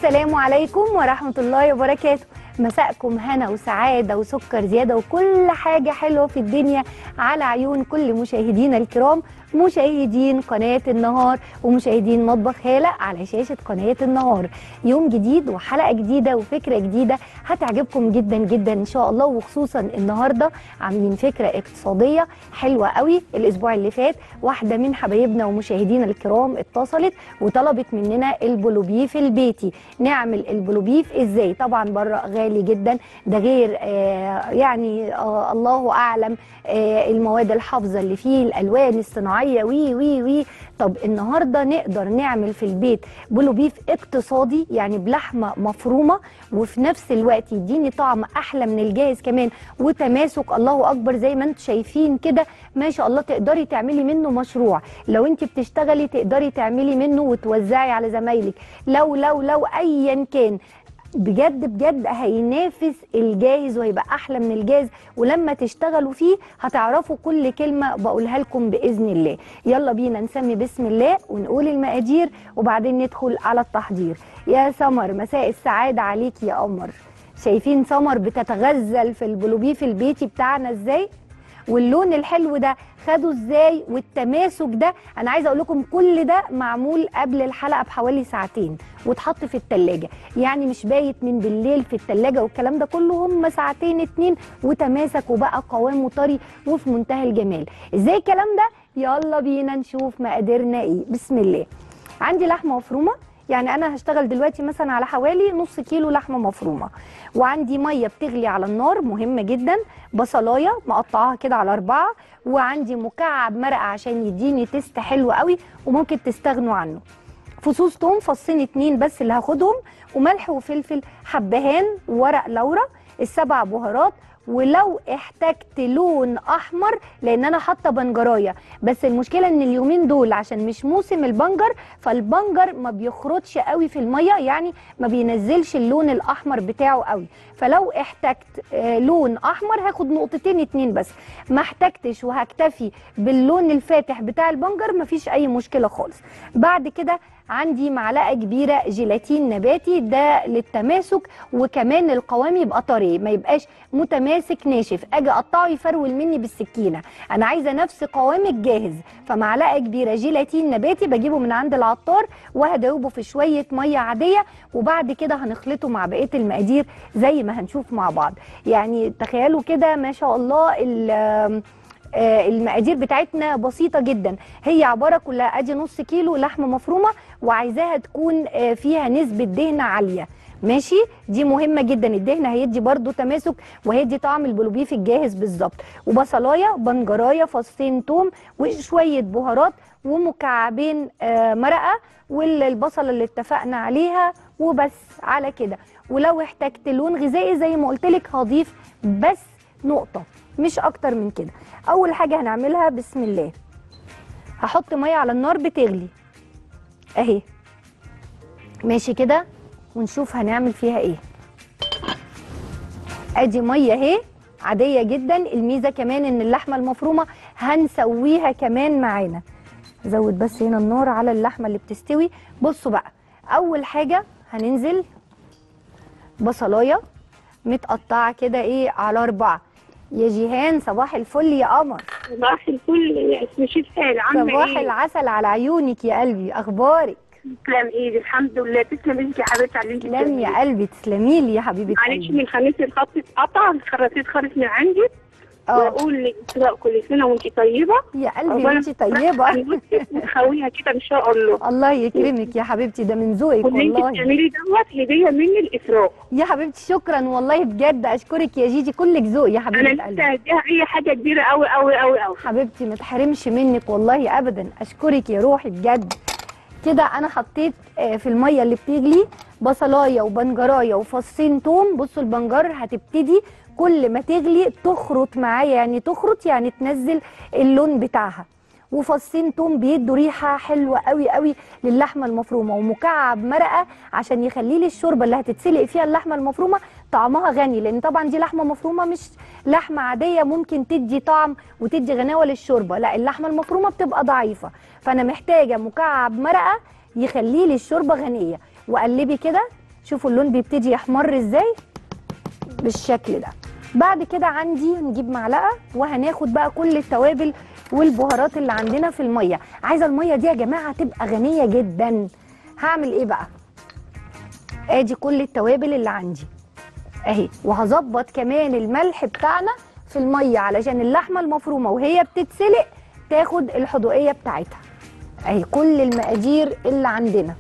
السلام عليكم ورحمة الله وبركاته مساءكم هنا وسعادة وسكر زيادة وكل حاجة حلوة في الدنيا على عيون كل مشاهدينا الكرام مشاهدين قناة النهار ومشاهدين مطبخ هالة على شاشة قناة النهار يوم جديد وحلقة جديدة وفكرة جديدة هتعجبكم جدا جدا إن شاء الله وخصوصا النهاردة عاملين فكرة اقتصادية حلوة قوي الأسبوع اللي فات واحدة من حبايبنا ومشاهدينا الكرام اتصلت وطلبت مننا البلوبيف البيتي نعمل البلوبيف ازاي طبعا بره غالي جدا ده غير آه يعني آه الله اعلم آه المواد الحافظه اللي فيه الالوان الصناعيه وي وي وي طب النهارده نقدر نعمل في البيت بلوبيف اقتصادي يعني بلحمه مفرومه وفي نفس الوقت يديني طعم احلى من الجاهز كمان وتماسك الله اكبر زي ما انتم شايفين كده ما شاء الله تقدري تعملي منه مشروع لو انت بتشتغلي تقدري تعملي منه وتوزعي على زمايلك لو لو لو ايا كان بجد بجد هينافس الجاهز وهيبقى احلى من الجاهز ولما تشتغلوا فيه هتعرفوا كل كلمه بقولها لكم باذن الله يلا بينا نسمي بسم الله ونقول المقادير وبعدين ندخل على التحضير يا سمر مساء السعاده عليك يا قمر شايفين سمر بتتغزل في البلوبيف البيتي بتاعنا ازاي واللون الحلو ده خده ازاي والتماسك ده انا عايزه اقول لكم كل ده معمول قبل الحلقه بحوالي ساعتين واتحط في التلاجة يعني مش بايت من بالليل في التلاجة والكلام ده كله هم ساعتين اتنين وتماسك وبقى قوام وطري وفي منتهى الجمال ازاي الكلام ده يلا بينا نشوف مقاديرنا ايه بسم الله عندي لحمه مفرومه يعني انا هشتغل دلوقتي مثلا على حوالي نص كيلو لحمه مفرومه وعندي ميه بتغلي على النار مهمه جدا بصلايه مقطعاها كده على اربعه وعندي مكعب مرقه عشان يديني تيست حلو قوي وممكن تستغنوا عنه فصوص توم فصين اتنين بس اللي هاخدهم وملح وفلفل حبهان ورق لورا السبع بهارات ولو احتجت لون احمر لان انا حاطه بنجرايه بس المشكله ان اليومين دول عشان مش موسم البنجر فالبنجر ما بيخرطش قوي في الميه يعني ما بينزلش اللون الاحمر بتاعه قوي فلو احتجت آه لون احمر هاخد نقطتين اتنين بس ما احتجتش وهكتفي باللون الفاتح بتاع البنجر مفيش اي مشكله خالص بعد كده عندي معلقه كبيره جيلاتين نباتي ده للتماسك وكمان القوام يبقى طري ما يبقاش متماسك ناشف اجي اقطعه يفرول مني بالسكينه انا عايزه نفس قوام الجاهز فمعلقه كبيره جيلاتين نباتي بجيبه من عند العطار وهدوبه في شويه ميه عاديه وبعد كده هنخلطه مع بقيه المقادير زي ما هنشوف مع بعض يعني تخيلوا كده ما شاء الله المقادير بتاعتنا بسيطه جدا هي عباره كلها ادي نص كيلو لحمه مفرومه وعايزاها تكون فيها نسبه دهن عاليه ماشي دي مهمه جدا الدهن هيدي برده تماسك وهيدي طعم البلوبيف الجاهز بالظبط وبصلايه بنجرايه فصين توم وشويه بهارات ومكعبين مرقه والبصله اللي اتفقنا عليها وبس على كده ولو احتجت لون غذائي زي ما قلت لك هضيف بس نقطه مش اكتر من كده اول حاجه هنعملها بسم الله هحط ميه على النار بتغلي اهي ماشي كده ونشوف هنعمل فيها ايه ادي ميه اهي عاديه جدا الميزه كمان ان اللحمه المفرومه هنسويها كمان معانا زود بس هنا النار على اللحمه اللي بتستوي بصوا بقى اول حاجه هننزل بصلايه متقطعه كده ايه على اربعه يا جيهان صباح الفل يا قمر صباح الفل يا اسم شفال عامله صباح ايه؟ العسل على عيونك يا قلبي اخبارك تسلم ايدي الحمد لله تسلم ايدك يا حبيبتي على اللي انت تسلمي يا قلبي تسلمي لي يا حبيبه معلش قلبي من الخميس الخط اتقطع خرطيت خالص من عندي اه واقول لإسراء كل سنه وانت طيبه يا قلبي أولاً وانت طيبه ونخويها كده ان شاء الله الله يكرمك يا حبيبتي ده من ذوقك واللي انت والله بتعملي دوت هديه مني لإسراء يا حبيبتي شكرا والله بجد اشكرك يا جيجي كلك ذوق يا انا حبيبه لسه قلبي هديها اي حاجه كبيره قوي قوي قوي قوي حبيبتي ما تحرمش منك والله ابدا اشكرك يا روحي بجد كده انا حطيت آه، في الميه اللي بتغلي بصلايه وبنجرايه وفصين توم بصوا البنجر هتبتدي كل ما تغلي تخرط معايا يعني تخرط يعني تنزل اللون بتاعها وفصين توم بيدوا ريحه حلوه قوي قوي للحمه المفرومه ومكعب مرقه عشان يخلي لي الشوربه اللي هتتسلق فيها اللحمه المفرومه طعمها غني لان طبعا دي لحمه مفرومه مش لحمه عاديه ممكن تدي طعم وتدي غناوه للشوربه لا اللحمه المفرومه بتبقى ضعيفه فانا محتاجه مكعب مرقه يخلي لي الشوربه غنيه وقلبي كده شوفوا اللون بيبتدي يحمر ازاي بالشكل ده بعد كده عندي نجيب معلقه وهناخد بقى كل التوابل والبهارات اللي عندنا في الميه عايزه الميه دي يا جماعه تبقى غنيه جدا هعمل ايه بقى ادي كل التوابل اللي عندي اهي وهظبط كمان الملح بتاعنا في الميه علشان اللحمه المفرومه وهي بتتسلق تاخد الحدوقيه بتاعتها اهي كل المقادير اللي عندنا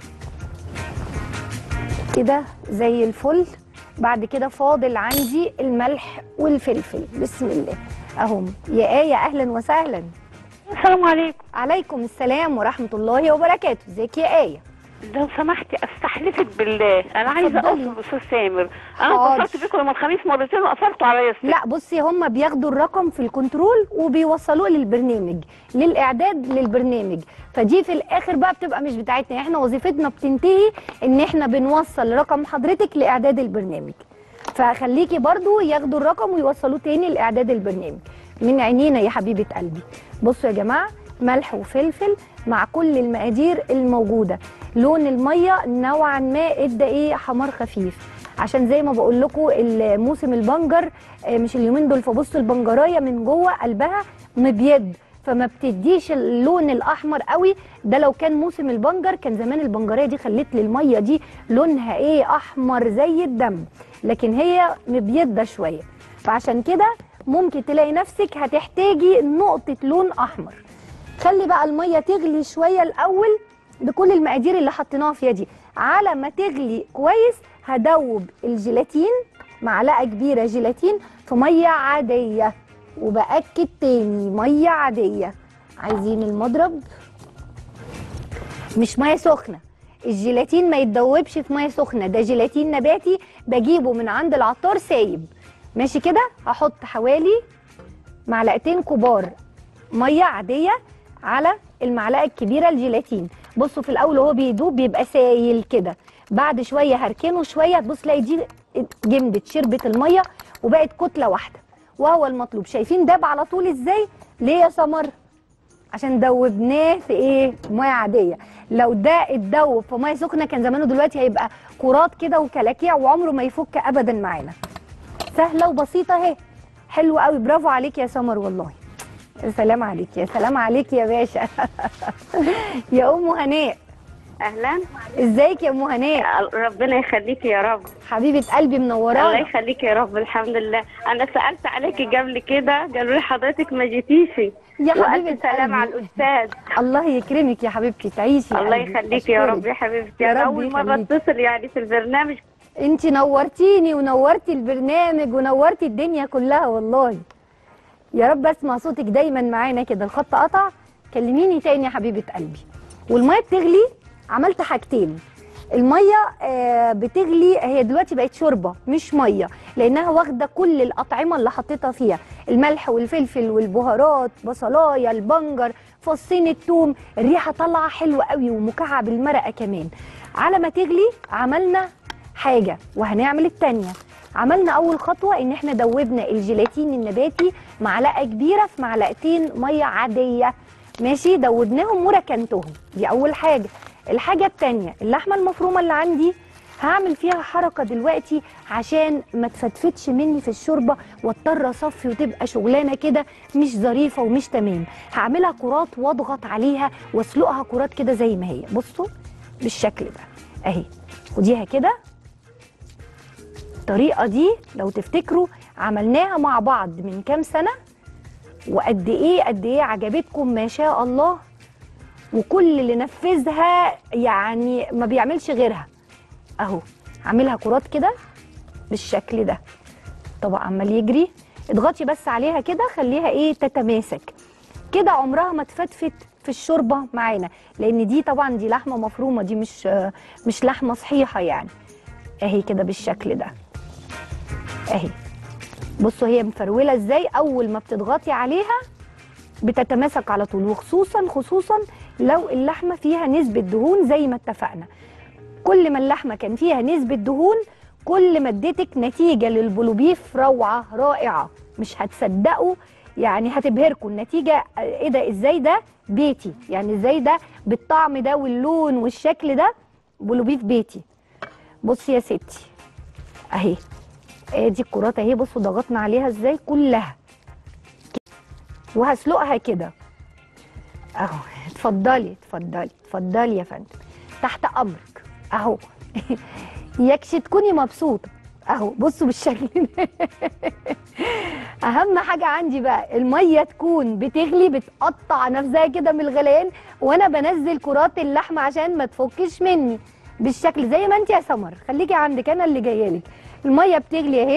كده زي الفل بعد كده فاضل عندي الملح والفلفل بسم الله اهم يا آية اهلا وسهلا السلام عليكم عليكم السلام ورحمة الله وبركاته ازيك يا آية لو سمحتي استحلفك بالله انا عايزه اتفضلي. اوصل استاذ سامر انا حاضر. اتصلت بيكم يوم الخميس مرتين وقفلتوا عليا السكة. لا بصي هم بياخدوا الرقم في الكنترول وبيوصلوه للبرنامج للاعداد للبرنامج فدي في الاخر بقى بتبقى مش بتاعتنا احنا وظيفتنا بتنتهي ان احنا بنوصل رقم حضرتك لاعداد البرنامج فخليكي برضو ياخدوا الرقم ويوصلوه تاني لاعداد البرنامج من عينينا يا حبيبه قلبي بصوا يا جماعه ملح وفلفل مع كل المقادير الموجوده لون الميه نوعا ما ادى ايه حمار خفيف عشان زي ما بقول لكم موسم البنجر آه، مش اليومين دول فبصوا البنجرايه من جوه قلبها مبيض فما بتديش اللون الاحمر قوي ده لو كان موسم البنجر كان زمان البنجريه دي خلت لي الميه دي لونها ايه احمر زي الدم لكن هي مبيضه شويه فعشان كده ممكن تلاقي نفسك هتحتاجي نقطه لون احمر خلي بقى الميه تغلي شويه الاول بكل المقادير اللي حطيناها فيها دي على ما تغلي كويس هدوب الجيلاتين معلقه كبيره جيلاتين في ميه عاديه وباكد تاني ميه عاديه عايزين المضرب مش ميه سخنه الجيلاتين ما يتدوبش في ميه سخنه ده جيلاتين نباتي بجيبه من عند العطار سايب ماشي كده هحط حوالي معلقتين كبار ميه عاديه على المعلقه الكبيره الجيلاتين بصوا في الاول وهو بيدوب بيبقى سايل كده بعد شويه هركنه شويه تبص تلاقي دي جمدت شربت الميه وبقت كتله واحده وهو المطلوب شايفين داب على طول ازاي ليه يا سمر عشان دوبناه في ايه ميه عاديه لو ده اتدوب في ميه سخنه كان زمانه دلوقتي هيبقى كرات كده وكلاكيع وعمره ما يفك ابدا معانا سهله وبسيطه اهي حلو قوي برافو عليك يا سمر والله يا سلام عليك يا سلام عليك يا باشا يا ام هناء اهلا ازيك يا ام هناء ربنا يخليكي يا رب حبيبه قلبي الله منورانا يخليكي يا رب الحمد لله انا سالت عليكي قبل كده قالوا لي حضرتك ما جيتيش يا حبيبه والف سلام على قلبي. الاستاذ الله يكرمك يا حبيبتي تعيشي يا الله قلبي. يخليكي يا أشكرك. رب يا حبيبتي يا انا رب اول مره يخليك. اتصل يعني في البرنامج انت نورتيني ونورتي البرنامج ونورتي الدنيا كلها والله يا رب اسمع صوتك دايما معانا كده الخط قطع كلميني تاني يا حبيبه قلبي والميه بتغلي عملت حاجتين الميه آه بتغلي هي دلوقتي بقت شوربه مش ميه لانها واخده كل الاطعمه اللي حطيتها فيها الملح والفلفل والبهارات بصلايه البنجر فصين الثوم الريحه طالعه حلوه قوي ومكعب المرقه كمان على ما تغلي عملنا حاجه وهنعمل التانيه عملنا اول خطوه ان احنا دوبنا الجيلاتين النباتي معلقه كبيره في معلقتين ميه عاديه ماشي دوبناهم وركنتهم دي اول حاجه الحاجه التانيه اللحمه المفرومه اللي عندي هعمل فيها حركه دلوقتي عشان ما تفتفتش مني في الشوربه واضطر اصفي وتبقى شغلانه كده مش ظريفه ومش تمام هعملها كرات واضغط عليها واسلقها كرات كده زي ما هي بصوا بالشكل ده اهي خديها كده الطريقه دي لو تفتكروا عملناها مع بعض من كام سنه وقد ايه قد ايه عجبتكم ما شاء الله وكل اللي نفذها يعني ما بيعملش غيرها اهو عاملها كرات كده بالشكل ده طبق عمال يجري اضغطي بس عليها كده خليها ايه تتماسك كده عمرها ما تفتفت في الشوربه معانا لان دي طبعا دي لحمه مفرومه دي مش مش لحمه صحيحه يعني اهي كده بالشكل ده اهي بصوا هي مفروله ازاي اول ما بتضغطي عليها بتتماسك على طول وخصوصا خصوصا لو اللحمه فيها نسبه دهون زي ما اتفقنا كل ما اللحمه كان فيها نسبه دهون كل ما اديتك نتيجه للبلوبيف روعه رائعه مش هتصدقوا يعني هتبهركم النتيجه ايه ده ازاي ده بيتي يعني ازاي ده بالطعم ده واللون والشكل ده بلوبيف بيتي بصي يا ستي اهي ادي الكرات اهي بصوا ضغطنا عليها ازاي كلها وهسلقها كده اهو اتفضلي اتفضلي اتفضلي يا فندم تحت امرك اهو يكش تكوني مبسوطه اهو بصوا بالشكل ده اهم حاجه عندي بقى الميه تكون بتغلي بتقطع نفسها كده من الغليان وانا بنزل كرات اللحمه عشان ما تفكش مني بالشكل زي ما انت يا سمر خليكي عندك انا اللي جايه لك الميه بتغلي اهي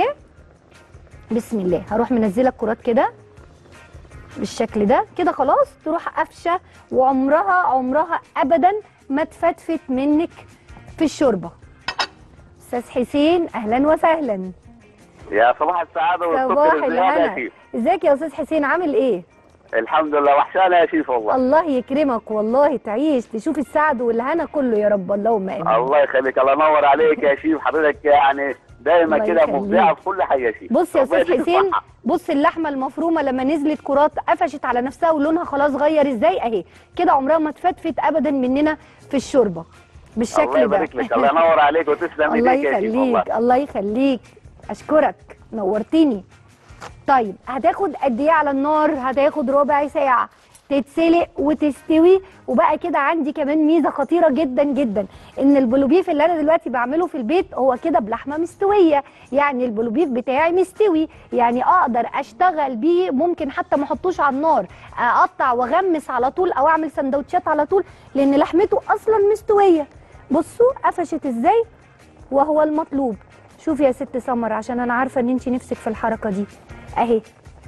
بسم الله هروح منزله الكرات كده بالشكل ده كده خلاص تروح قافشه وعمرها عمرها ابدا ما تفتفت منك في الشوربه استاذ حسين اهلا وسهلا يا صباح السعادة صباح والسكر الزيادة يا الهنا شيف ازيك يا استاذ حسين عامل ايه الحمد لله وحشانة يا شيف والله الله يكرمك والله تعيش تشوف السعد والهنا كله يا رب اللهم امين الله يخليك الله ينور عليك يا شيف حضرتك يعني دايما الله كده يخليك. مبدعة في كل حاجة يا شيف بص يا ربنا استاذ يديك حسين الصحة. بص اللحمه المفرومه لما نزلت كرات قفشت على نفسها ولونها خلاص غير ازاي اهي كده عمرها ما تفتفت ابدا مننا في الشوربه الله بالشكل ده يبارك لك الله ينور عليك وتسلم الله ايديك يا شيف والله يخليك الله يخليك اشكرك نورتني طيب هتاخد قد ايه على النار هتاخد ربع ساعه تتسلق وتستوي وبقى كده عندي كمان ميزه خطيره جدا جدا ان البلوبيف اللي انا دلوقتي بعمله في البيت هو كده بلحمه مستويه يعني البلوبيف بتاعي مستوي يعني اقدر اشتغل بيه ممكن حتى ما احطوش على النار اقطع واغمس على طول او اعمل سندوتشات على طول لان لحمته اصلا مستويه بصوا قفشت ازاي وهو المطلوب شوفي يا ست سمر عشان انا عارفه ان انت نفسك في الحركه دي اهي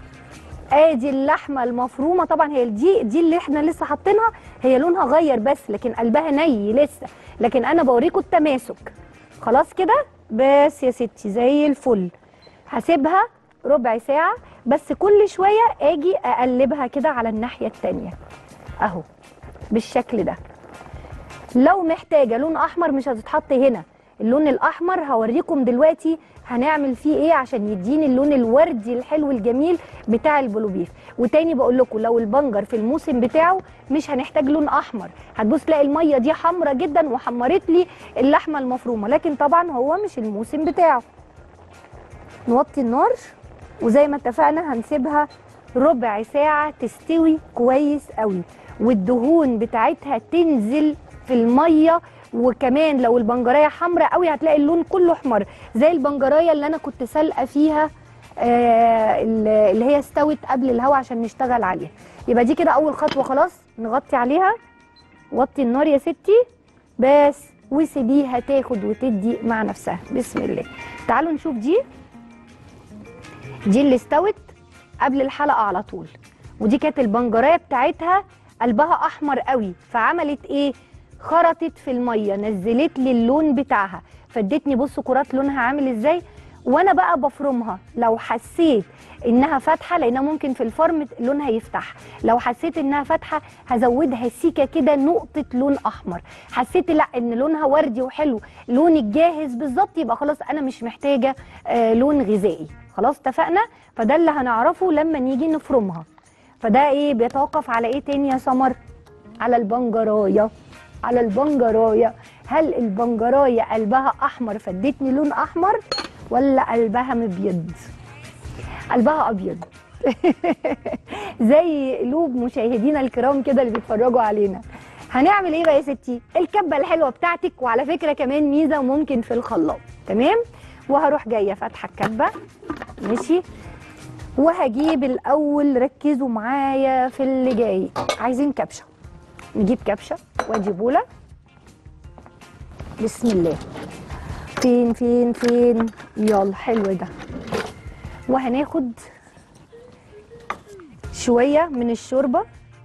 ادي اللحمه المفرومه طبعا هي دي دي اللي احنا لسه حاطينها هي لونها غير بس لكن قلبها ني لسه لكن انا بوريكم التماسك خلاص كده بس يا ستي زي الفل هسيبها ربع ساعه بس كل شويه اجي اقلبها كده على الناحيه التانيه اهو بالشكل ده لو محتاجه لون احمر مش هتتحط هنا اللون الاحمر هوريكم دلوقتي هنعمل فيه ايه عشان يديني اللون الوردي الحلو الجميل بتاع البلوبيف وتاني بقول لكم لو البنجر في الموسم بتاعه مش هنحتاج لون احمر هتبص تلاقي الميه دي حمرة جدا وحمرت لي اللحمه المفرومه لكن طبعا هو مش الموسم بتاعه نوطي النار وزي ما اتفقنا هنسيبها ربع ساعة تستوي كويس قوي والدهون بتاعتها تنزل في المية وكمان لو البنجرايه حمراء قوي هتلاقي اللون كله احمر زي البنجرايه اللي انا كنت سالقه فيها آه اللي هي استوت قبل الهواء عشان نشتغل عليها يبقى دي كده اول خطوه خلاص نغطي عليها وطي النار يا ستي بس وسيبيها تاخد وتدي مع نفسها بسم الله تعالوا نشوف دي دي اللي استوت قبل الحلقه على طول ودي كانت البنجرايه بتاعتها قلبها احمر قوي فعملت ايه خرطت في الميه نزلت لي اللون بتاعها فادتني بصوا كرات لونها عامل ازاي وانا بقى بفرمها لو حسيت انها فاتحه لانها ممكن في الفرم لونها يفتح لو حسيت انها فاتحه هزودها سيكه كده نقطه لون احمر حسيت لا ان لونها وردي وحلو لون الجاهز بالظبط يبقى خلاص انا مش محتاجه آه لون غذائي خلاص اتفقنا فده اللي هنعرفه لما نيجي نفرمها فده ايه بيتوقف على ايه تاني يا سمر على البنجرايه على البنجرايه هل البنجرايه قلبها احمر فادتني لون احمر ولا قلبها مبيض قلبها ابيض زي قلوب مشاهدينا الكرام كده اللي بيتفرجوا علينا هنعمل ايه بقى يا ستي الكبه الحلوه بتاعتك وعلى فكره كمان ميزه ممكن في الخلاط تمام وهروح جايه فاتحه الكبه ماشي وهجيب الاول ركزوا معايا في اللي جاي عايزين كبشه نجيب كبشه وادي بوله بسم الله فين فين فين يلا حلو ده وهناخد شويه من الشوربه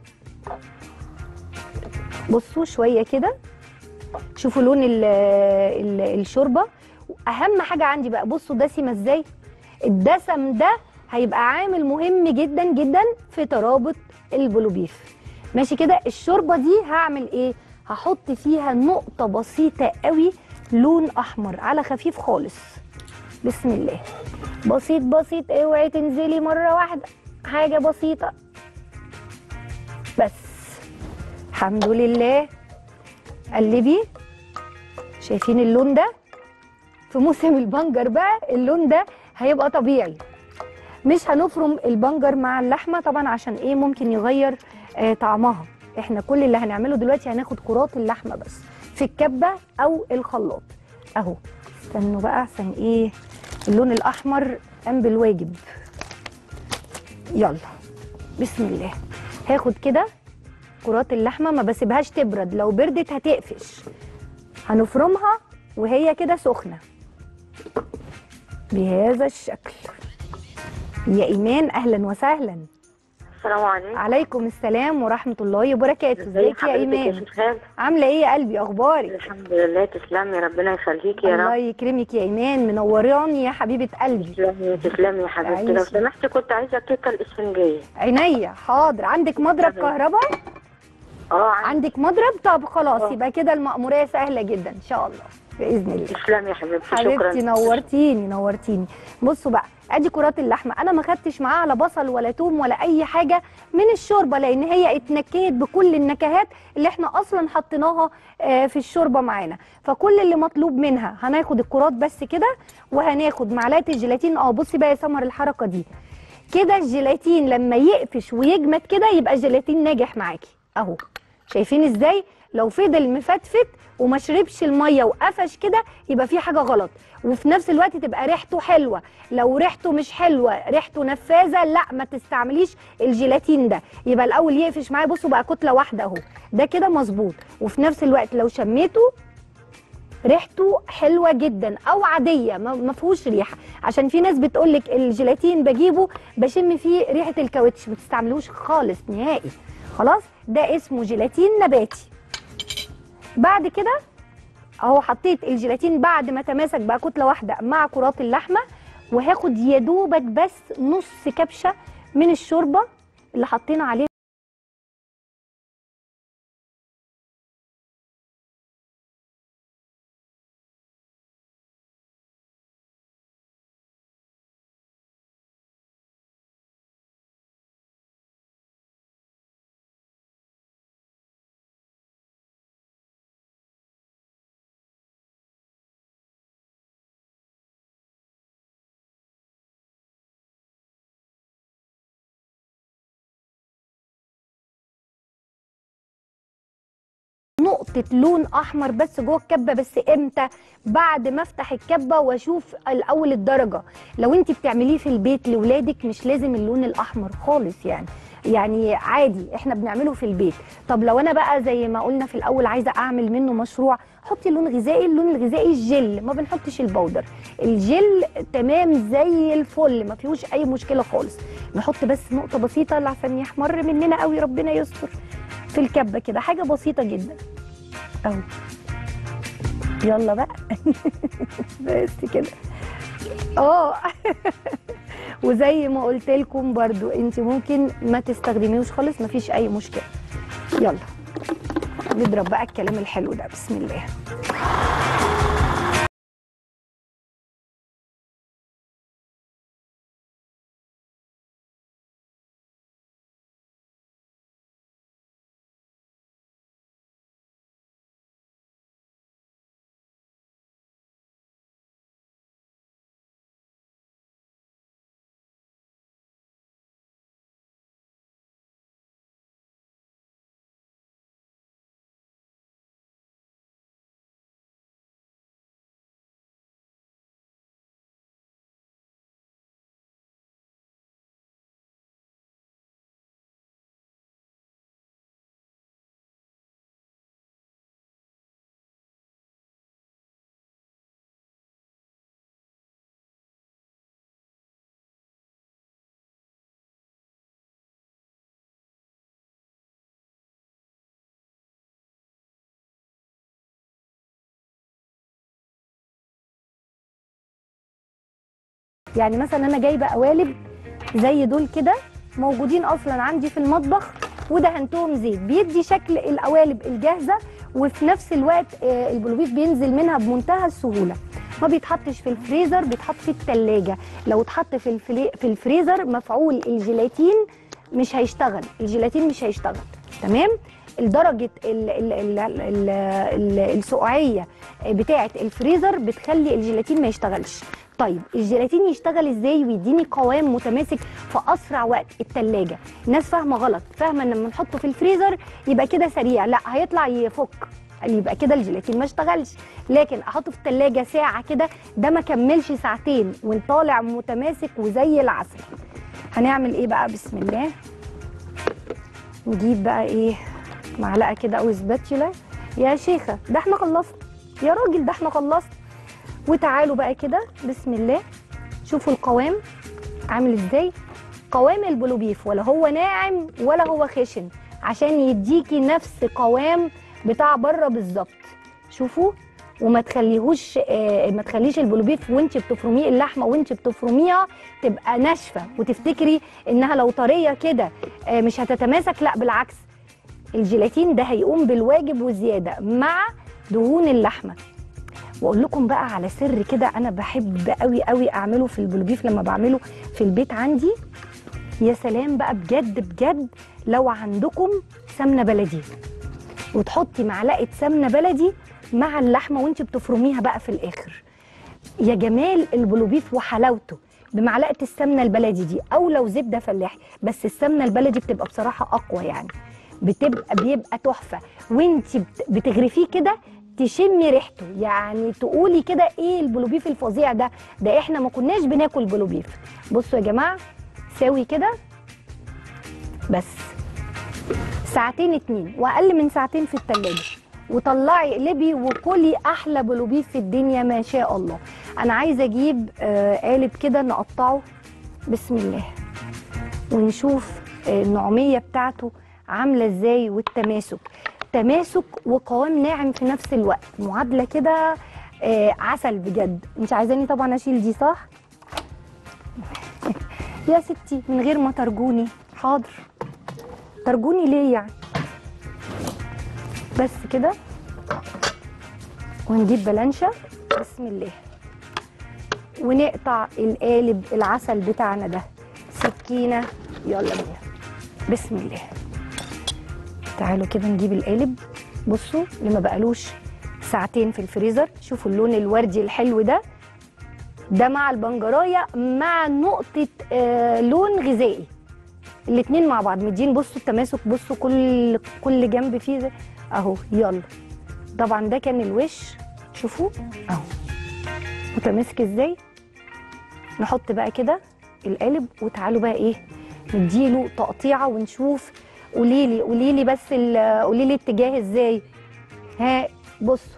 بصوا شويه كده شوفوا لون ال ال الشوربه اهم حاجه عندي بقى بصوا دسمه ازاي الدسم ده هيبقى عامل مهم جدا جدا في ترابط البلوبيف ماشي كده الشوربه دي هعمل ايه هحط فيها نقطه بسيطه قوي لون احمر على خفيف خالص بسم الله بسيط بسيط اوعي تنزلي مره واحده حاجه بسيطه بس الحمد لله قلبي شايفين اللون ده في موسم البنجر بقى اللون ده هيبقى طبيعي مش هنفرم البنجر مع اللحمه طبعا عشان ايه ممكن يغير آه طعمها احنا كل اللي هنعمله دلوقتي هناخد كرات اللحمه بس في الكبه او الخلاط اهو استنوا بقى عشان ايه اللون الاحمر قام بالواجب يلا بسم الله هاخد كده كرات اللحمه ما بسيبهاش تبرد لو بردت هتقفش هنفرمها وهي كده سخنه بهذا الشكل يا ايمان اهلا وسهلا السلام عليكم عليكم السلام ورحمه الله وبركاته ازيك يا ايمان شيخان عامله ايه يا قلبي اخبارك الحمد لله تسلمي ربنا يخليكي يا الله رب يكرمك يا ايمان منوراني يا حبيبه قلبي تسلمي تسلمي يا حبيبتي لو عايشة. سمحتي كنت عايزه الكيكه الاسفنجيه عينيا حاضر عندك مضرب تمام. كهرباء اه عندي عندك مضرب طب خلاص آه. يبقى كده المأمورية سهلة جدا ان شاء الله بإذن الله تسلمي يا حبيبتي شكرا حبيبتي نورتيني نورتيني بصوا بقى ادي كرات اللحمه انا ما خدتش معاها لا بصل ولا توم ولا اي حاجه من الشوربه لان هي اتنكهت بكل النكهات اللي احنا اصلا حطيناها آه، في الشوربه معانا فكل اللي مطلوب منها هناخد الكرات بس كده وهناخد معلقه الجيلاتين اه بصي بقى يا سمر الحركه دي كده الجيلاتين لما يقفش ويجمد كده يبقى الجيلاتين ناجح معاكي اهو شايفين ازاي لو فضل مفتفت وما شربش الميه وقفش كده يبقى في حاجه غلط وفي نفس الوقت تبقى ريحته حلوه لو ريحته مش حلوه ريحته نفاذه لا ما تستعمليش الجيلاتين ده يبقى الاول يقفش معايا بصوا بقى كتله واحده اهو ده كده مظبوط وفي نفس الوقت لو شميته ريحته حلوه جدا او عاديه ما ما فيهوش ريحه عشان في ناس بتقول لك الجيلاتين بجيبه بشم فيه ريحه الكاوتش ما تستعملوش خالص نهائي خلاص ده اسمه جيلاتين نباتي بعد كده اهو حطيت الجيلاتين بعد ما تماسك بقى كتله واحده مع كرات اللحمه وهاخد يا دوبك بس نص كبشه من الشوربه اللي حطينا عليه نقطة لون أحمر بس جوه الكبة بس إمتى؟ بعد ما أفتح الكبة وأشوف الأول الدرجة، لو أنت بتعمليه في البيت لولادك مش لازم اللون الأحمر خالص يعني، يعني عادي إحنا بنعمله في البيت، طب لو أنا بقى زي ما قلنا في الأول عايزة أعمل منه مشروع، حطي لون غذائي، اللون الغذائي الجل، ما بنحطش البودر، الجل تمام زي الفل ما فيهوش أي مشكلة خالص، نحط بس نقطة بسيطة عشان يحمر مننا قوي ربنا يستر. في الكبة كده حاجة بسيطة جدا اهو يلا بقى بس كده اه وزي ما قلت لكم برضو انت ممكن ما تستخدميهوش خالص مفيش اي مشكله يلا نضرب بقى الكلام الحلو ده بسم الله يعني مثلا انا جايبه قوالب زي دول كده موجودين اصلا عندي في المطبخ ودهنتهم زيت بيدي شكل القوالب الجاهزه وفي نفس الوقت آه، البلوبيف بينزل منها بمنتهى السهوله ما بيتحطش في الفريزر بيتحط في التلاجة لو اتحط في الفلي... في الفريزر مفعول الجيلاتين مش هيشتغل الجيلاتين مش هيشتغل تمام درجه ال- ال- ال- ال- ال- السقوعيه بتاعه الفريزر بتخلي الجيلاتين ما يشتغلش طيب الجيلاتين يشتغل ازاي ويديني قوام متماسك في اسرع وقت التلاجة الناس فاهمه غلط فاهمه ان لما نحطه في الفريزر يبقى كده سريع لا هيطلع يفك يبقى كده الجيلاتين ما اشتغلش لكن احطه في التلاجة ساعه كده ده ما كملش ساعتين وطالع متماسك وزي العسل هنعمل ايه بقى بسم الله نجيب بقى ايه معلقه كده او سباتشولا يا شيخه ده احنا خلصنا يا راجل ده احنا خلصنا وتعالوا بقى كده بسم الله شوفوا القوام عامل ازاي قوام البلوبيف ولا هو ناعم ولا هو خشن عشان يديكي نفس قوام بتاع بره بالظبط شوفوا وما تخليهوش آه ما تخليش البلوبيف وانت بتفرميه اللحمه وانت بتفرميها تبقى ناشفه وتفتكري انها لو طريه كده آه مش هتتماسك لا بالعكس الجيلاتين ده هيقوم بالواجب وزياده مع دهون اللحمه واقول لكم بقى على سر كده انا بحب قوي قوي اعمله في البلوبيف لما بعمله في البيت عندي يا سلام بقى بجد بجد لو عندكم سمنه بلدي وتحطي معلقه سمنه بلدي مع اللحمه وانت بتفرميها بقى في الاخر يا جمال البلوبيف وحلاوته بمعلقه السمنه البلدي دي او لو زبده فلاحي بس السمنه البلدي بتبقى بصراحه اقوى يعني بتبقى بيبقى تحفه وانت بت- بتغرفيه كده تشمي ريحته يعني تقولي كده ايه البلوبيف الفظيع ده ده احنا ما كناش بناكل بلوبيف بصوا يا جماعه ساوي كده بس ساعتين اتنين واقل من ساعتين في التلاجة وطلعي اقلبي وكلي احلى بلوبيف في الدنيا ما شاء الله انا عايزه اجيب آه قالب كده نقطعه بسم الله ونشوف آه، النعوميه بتاعته عامله ازاي والتماسك تماسك وقوام ناعم في نفس الوقت معادله كده آه عسل بجد انت عايزاني طبعا اشيل دي صح يا ستي من غير ما ترجوني حاضر ترجوني ليه يعني بس كده ونجيب بلانشة بسم الله ونقطع القالب العسل بتاعنا ده سكينة يلا بينا بسم الله تعالوا كده نجيب القالب بصوا اللي ما بقالوش ساعتين في الفريزر شوفوا اللون الوردي الحلو ده ده مع البنجرايه مع نقطه آه لون غذائي الاتنين مع بعض مدين بصوا التماسك بصوا كل كل جنب فيه زي اهو يلا طبعا ده كان الوش شوفوا اهو متماسك ازاي نحط بقى كده القالب وتعالوا بقى ايه نديله تقطيعه ونشوف قولي لي قولي لي بس ال- قولي لي اتجاه ازاي ها بصوا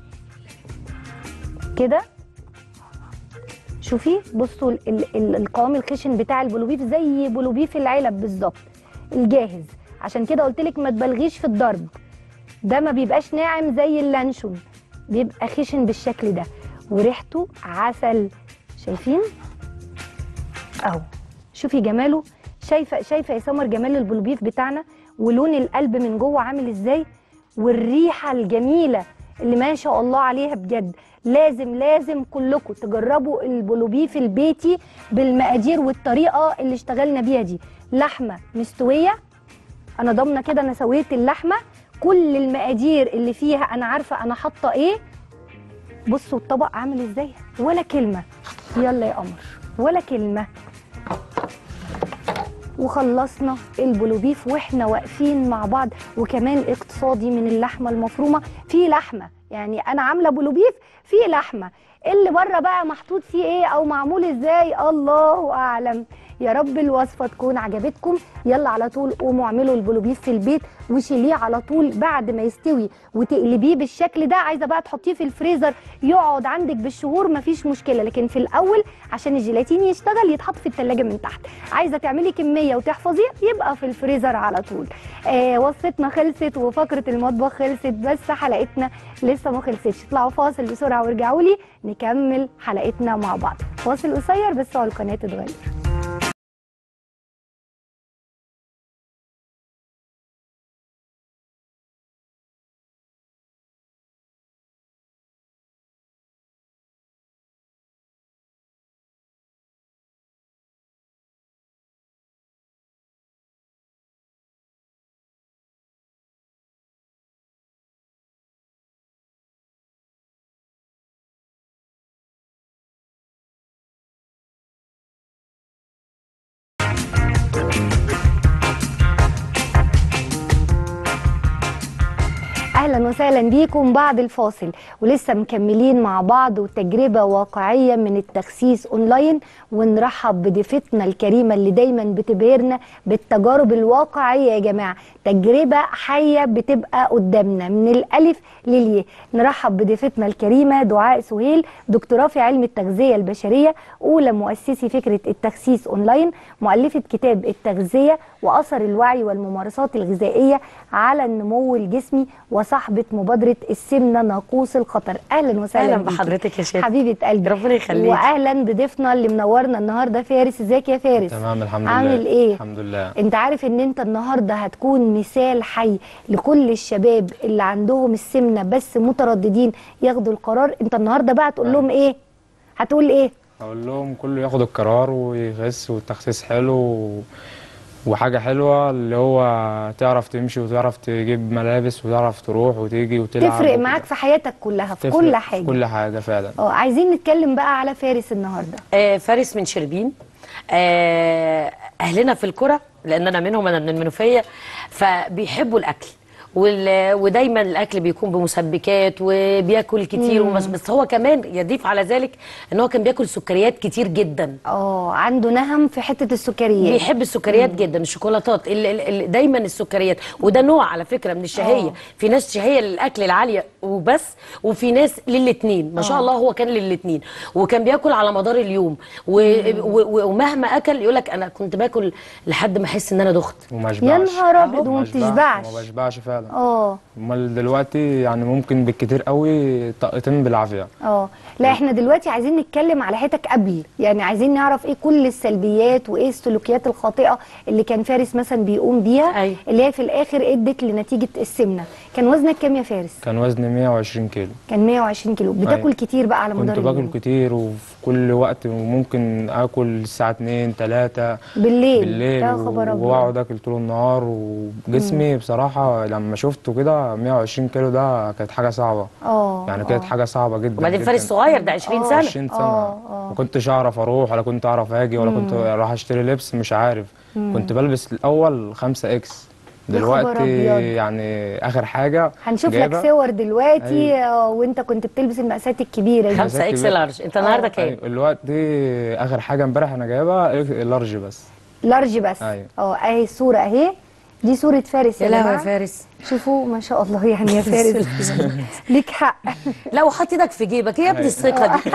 كده شوفي بصوا ال- ال- ال- القوام الخشن بتاع البلوبيف زي بلوبيف العلب بالظبط الجاهز عشان كده قلت لك ما تبالغيش في الضرب ده ما بيبقاش ناعم زي اللانشون بيبقى خشن بالشكل ده وريحته عسل شايفين اهو شوفي جماله شايفه شايفه يا سمر جمال البلوبيف بتاعنا ولون القلب من جوه عامل ازاي والريحه الجميله اللي ما شاء الله عليها بجد لازم لازم كلكم تجربوا البلوبيف البيتي بالمقادير والطريقه اللي اشتغلنا بيها دي لحمه مستويه انا ضامنه كده انا سويت اللحمه كل المقادير اللي فيها انا عارفه انا حاطه ايه بصوا الطبق عامل ازاي ولا كلمه يلا يا قمر ولا كلمه وخلصنا البلوبيف واحنا واقفين مع بعض وكمان اقتصادي من اللحمه المفرومه في لحمه يعني انا عامله بلوبيف في لحمه اللي بره بقى محطوط فيه ايه او معمول ازاي الله اعلم يا رب الوصفه تكون عجبتكم يلا على طول قوموا اعملوا البلوبيف في البيت وشيليه على طول بعد ما يستوي وتقلبيه بالشكل ده عايزه بقى تحطيه في الفريزر يقعد عندك بالشهور مفيش مشكله لكن في الاول عشان الجيلاتين يشتغل يتحط في التلاجة من تحت عايزه تعملي كميه وتحفظيه يبقى في الفريزر على طول آه وصفتنا خلصت وفقره المطبخ خلصت بس حلقتنا لسه ما خلصتش اطلعوا فاصل بسرعه وارجعوا لي نكمل حلقتنا مع بعض فاصل قصير بس على القناه تتغير اهلا وسهلا بيكم بعد الفاصل ولسه مكملين مع بعض وتجربه واقعيه من التخسيس اونلاين ونرحب بضيفتنا الكريمه اللي دايما بتبهرنا بالتجارب الواقعيه يا جماعه تجربه حيه بتبقى قدامنا من الالف للياء نرحب بضيفتنا الكريمه دعاء سهيل دكتوراه في علم التغذيه البشريه اولى مؤسسي فكره التخسيس اونلاين مؤلفه كتاب التغذيه واثر الوعي والممارسات الغذائيه على النمو الجسمي وصاحبه مبادره السمنه ناقوس الخطر اهلا وسهلا اهلا بيكي. بحضرتك يا شيخ حبيبه قلبي ربنا يخليك واهلا بضيفنا اللي منورنا النهارده فارس ازيك يا فارس تمام الحمد لله عامل ايه الحمد لله انت عارف ان انت النهارده هتكون مثال حي لكل الشباب اللي عندهم السمنه بس مترددين ياخدوا القرار انت النهارده بقى تقول لهم ايه هتقول ايه اقول لهم كله ياخد القرار ويخس والتخسيس حلو و... وحاجة حلوة اللي هو تعرف تمشي وتعرف تجيب ملابس وتعرف تروح وتيجي وتلعب تفرق وكده. معاك في حياتك كلها في تفرق كل في حاجه كل حاجة فعلا اه عايزين نتكلم بقى على فارس النهارده آه فارس من شربين آه اهلنا في الكرة لان انا منهم انا من المنوفيه فبيحبوا الاكل وال- ودايما الاكل بيكون بمسبكات وبياكل كتير وبس بس هو كمان يضيف على ذلك ان هو كان بياكل سكريات كتير جدا اه عنده نهم في حته السكريات بيحب السكريات جدا الشوكولاتات ال ال ال دايما السكريات وده نوع على فكره من الشهيه آه. في ناس شهيه للاكل العاليه وبس وفي ناس للاثنين ما شاء الله هو كان للاثنين وكان بياكل على مدار اليوم و و ومهما اكل يقول لك انا كنت باكل لحد ما احس ان انا دخت وما يا اشبعش نهار ابيض وما وما أشبع- بتشبعش وما بشبعش فعلا اه امال دلوقتي يعني ممكن بالكتير قوي طقتين بالعافية اه لا احنا دلوقتي عايزين نتكلم على حياتك قبل يعني عايزين نعرف ايه كل السلبيات وايه السلوكيات الخاطئه اللي كان فارس مثلا بيقوم بيها أيوة. اللي هي في الاخر ادت لنتيجه السمنه كان وزنك كام يا فارس كان وزني 120 كيلو كان 120 كيلو بتاكل أيوة. كتير بقى على مدار كنت باكل اليوم كتير وفي كل وقت وممكن اكل الساعة 2 3 بالليل بالليل يا خبر ابيض واقعد اكل طول النهار وجسمي بصراحه لما شفته كده 120 كيلو ده كانت حاجه صعبه اه يعني كانت آه. حاجه صعبه جدا وبعدين جداً. فارس صغير ده 20 آه. سنه 20 سنه آه، آه. ما كنتش اعرف اروح ولا كنت اعرف اجي ولا كنت اروح اشتري لبس مش عارف كنت بلبس الاول 5 اكس يا خبر دلوقتي أبيض. يعني اخر حاجه هنشوف لك جايبها. صور دلوقتي أيوة. آه، وانت كنت بتلبس المقاسات الكبيره دي خمسة مسكت اكس بقى. لارج انت النهارده كام أيوة، دلوقتي اخر حاجه امبارح انا جايبها لارج بس لارج بس أيوة. اه اهي الصوره اهي دي صوره فارس يا يا لهوي يا جماعه فارس شوفوا ما شاء الله يعني يا فارس ليك حق لا وحط ايدك في جيبك ايه يا ابني أيوة. الثقه دي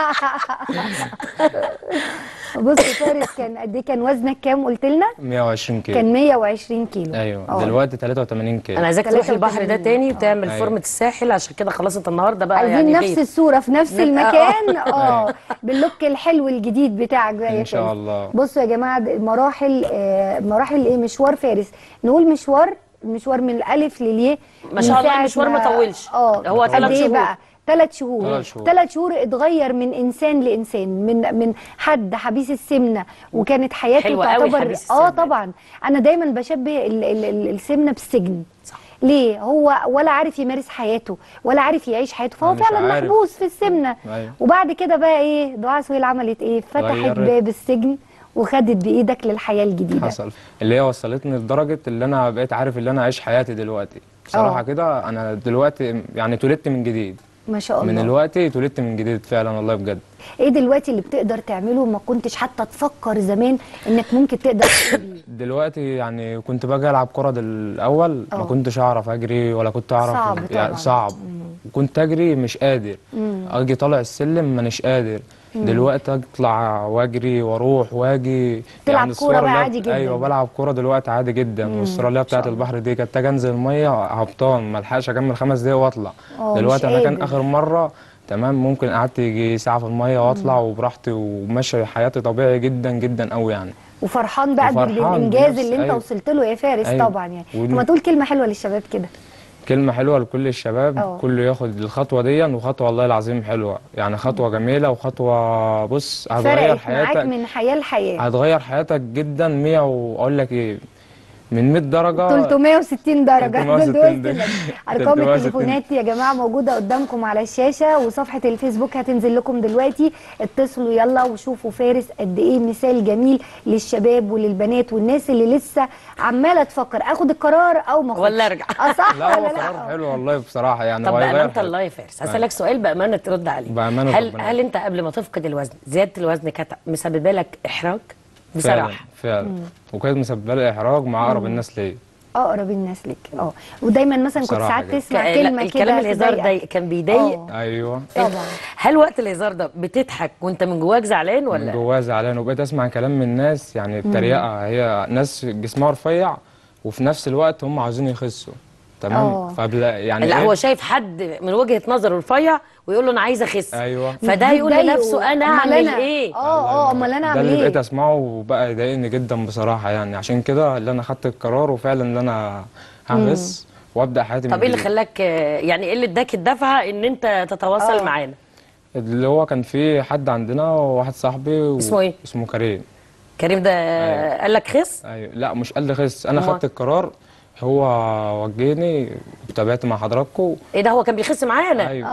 بص فارس كان قد ايه كان وزنك كام قلت لنا 120 كيلو كان 120 كيلو ايوه آه. دلوقتي 83 كيلو انا عايزاك تروح البحر ده 83. تاني وتعمل أيوة. فورمه الساحل عشان كده خلاص انت النهارده بقى عايزين يعني نفس غير. الصوره في نفس نبقى- المكان اه أيوة. باللوك الحلو الجديد بتاعك ده يا ان شاء فارس. الله بصوا يا جماعه ده مراحل آه مراحل ايه مشوار فارس نقول مشوار مشوار من الالف للياء ما شاء من الله ساعة المشوار ما طولش. اه هو قد ثلاث ايه شهور. بقى ثلاث شهور ثلاث شهور. ثلاث شهور اتغير من انسان لانسان من من حد حبيس السمنه وكانت حياته حلوة قوي تعتبر حبيس اه السمنة. طبعا انا دايما بشبه ال ال ال السمنه بالسجن صح. ليه هو ولا عارف يمارس حياته ولا عارف يعيش حياته فهو مش فعلا عارف. محبوس في السمنه أيوة. وبعد كده بقى ايه دعاء سهيل عملت ايه فتحت غيرت. باب السجن وخدت بايدك للحياه الجديده حصل اللي هي وصلتني لدرجه اللي انا بقيت عارف اللي انا اعيش حياتي دلوقتي بصراحه آه. كده انا دلوقتي يعني اتولدت من جديد ما شاء الله من الوقت اتولدت من جديد فعلا والله بجد ايه دلوقتي اللي بتقدر تعمله ما كنتش حتى تفكر زمان انك ممكن تقدر تعمله دلوقتي يعني كنت باجي العب كره دل- الاول آه. ما كنتش اعرف اجري ولا كنت اعرف صعب يعني طبعاً. صعب وكنت اجري مش قادر اجي طالع السلم مانيش قادر دلوقتي اطلع واجري واروح واجي تلعب الصورة كورة بقى اللي هي- عادي جداً. ايوه بلعب كوره دلوقتي عادي جدا والصوره اللي هي بتاعت البحر دي كانت اجي انزل الميه هبطان ما الحقش اكمل خمس دقايق واطلع آه، مش دلوقتي انا كان قادر. اخر مره تمام ممكن قعدت يجي ساعه في الميه واطلع وبراحتي وماشي حياتي طبيعي جدا جدا قوي يعني وفرحان بقى وفرحان بالانجاز بنفس- اللي انت أيوة. وصلت له يا فارس أيوة. طبعا يعني ودي- طب ما تقول كلمه حلوه للشباب كده كلمة حلوة لكل الشباب أه. كله ياخد الخطوة دي وخطوة والله العظيم حلوة يعني خطوة جميلة وخطوة بص هتغير فرقت معاك حياتك من حياه لحياه هتغير حياتك جدا 100 واقول لك ايه من 100 درجه 360 درجة 360 دول درجة. أرقام 360. التليفونات يا جماعة موجودة قدامكم على الشاشة وصفحة الفيسبوك هتنزل لكم دلوقتي اتصلوا يلا وشوفوا فارس قد إيه مثال جميل للشباب وللبنات والناس اللي لسه عمالة تفكر آخد القرار أو ما أخدش ولا أرجع. أه صح لا هو ولا قرار لا؟ حلو والله بصراحه يعني طب هو هيغير بامانه حياتي. الله يا فارس هسالك سؤال بامانه ترد عليه بأمانة هل ربنا. هل انت قبل ما تفقد الوزن زياده الوزن كانت مسببه لك احراج فعلا بصراحه فعلا وكانت مسببه لي احراج مع اقرب الناس ليا أقرب الناس ليك اه ودايما مثلا كنت بصراحة ساعات كده. تسمع ك- كلمة لا، كده الكلام الهزار تضايقك. ده كان بيضايق آه. ايوه طبعا هل وقت الهزار ده بتضحك وانت من جواك زعلان من ولا جوايا زعلان وبقيت اسمع كلام من الناس يعني بتريقه هي ناس جسمها رفيع وفي نفس الوقت هم عاوزين يخسوا آه. تمام فبلا يعني لا إيه؟ هو شايف حد من وجهه نظره رفيع ويقول له انا عايز اخس ايوه فده يقول بتضايقه. لنفسه انا أمال اعمل أنا- ايه اه اه امال انا ده اعمل اللي بقيت ايه اسمعه وبقى يضايقني جدا بصراحه يعني عشان كده اللي انا خدت القرار وفعلا اللي انا هخس وابدا حياتي من طب ايه اللي جديد. خلاك آه، يعني ايه اللي اداك الدفعه ان انت تتواصل آه. معانا اللي هو كان في حد عندنا واحد صاحبي و... اسمه إيه؟ اسمه كريم كريم ده آه، قال لك خس ايوه لا مش قال لي خس انا أمال؟ خدت القرار هو وجهني وتابعت مع حضراتكم ايه ده هو كان بيخس معانا ايوه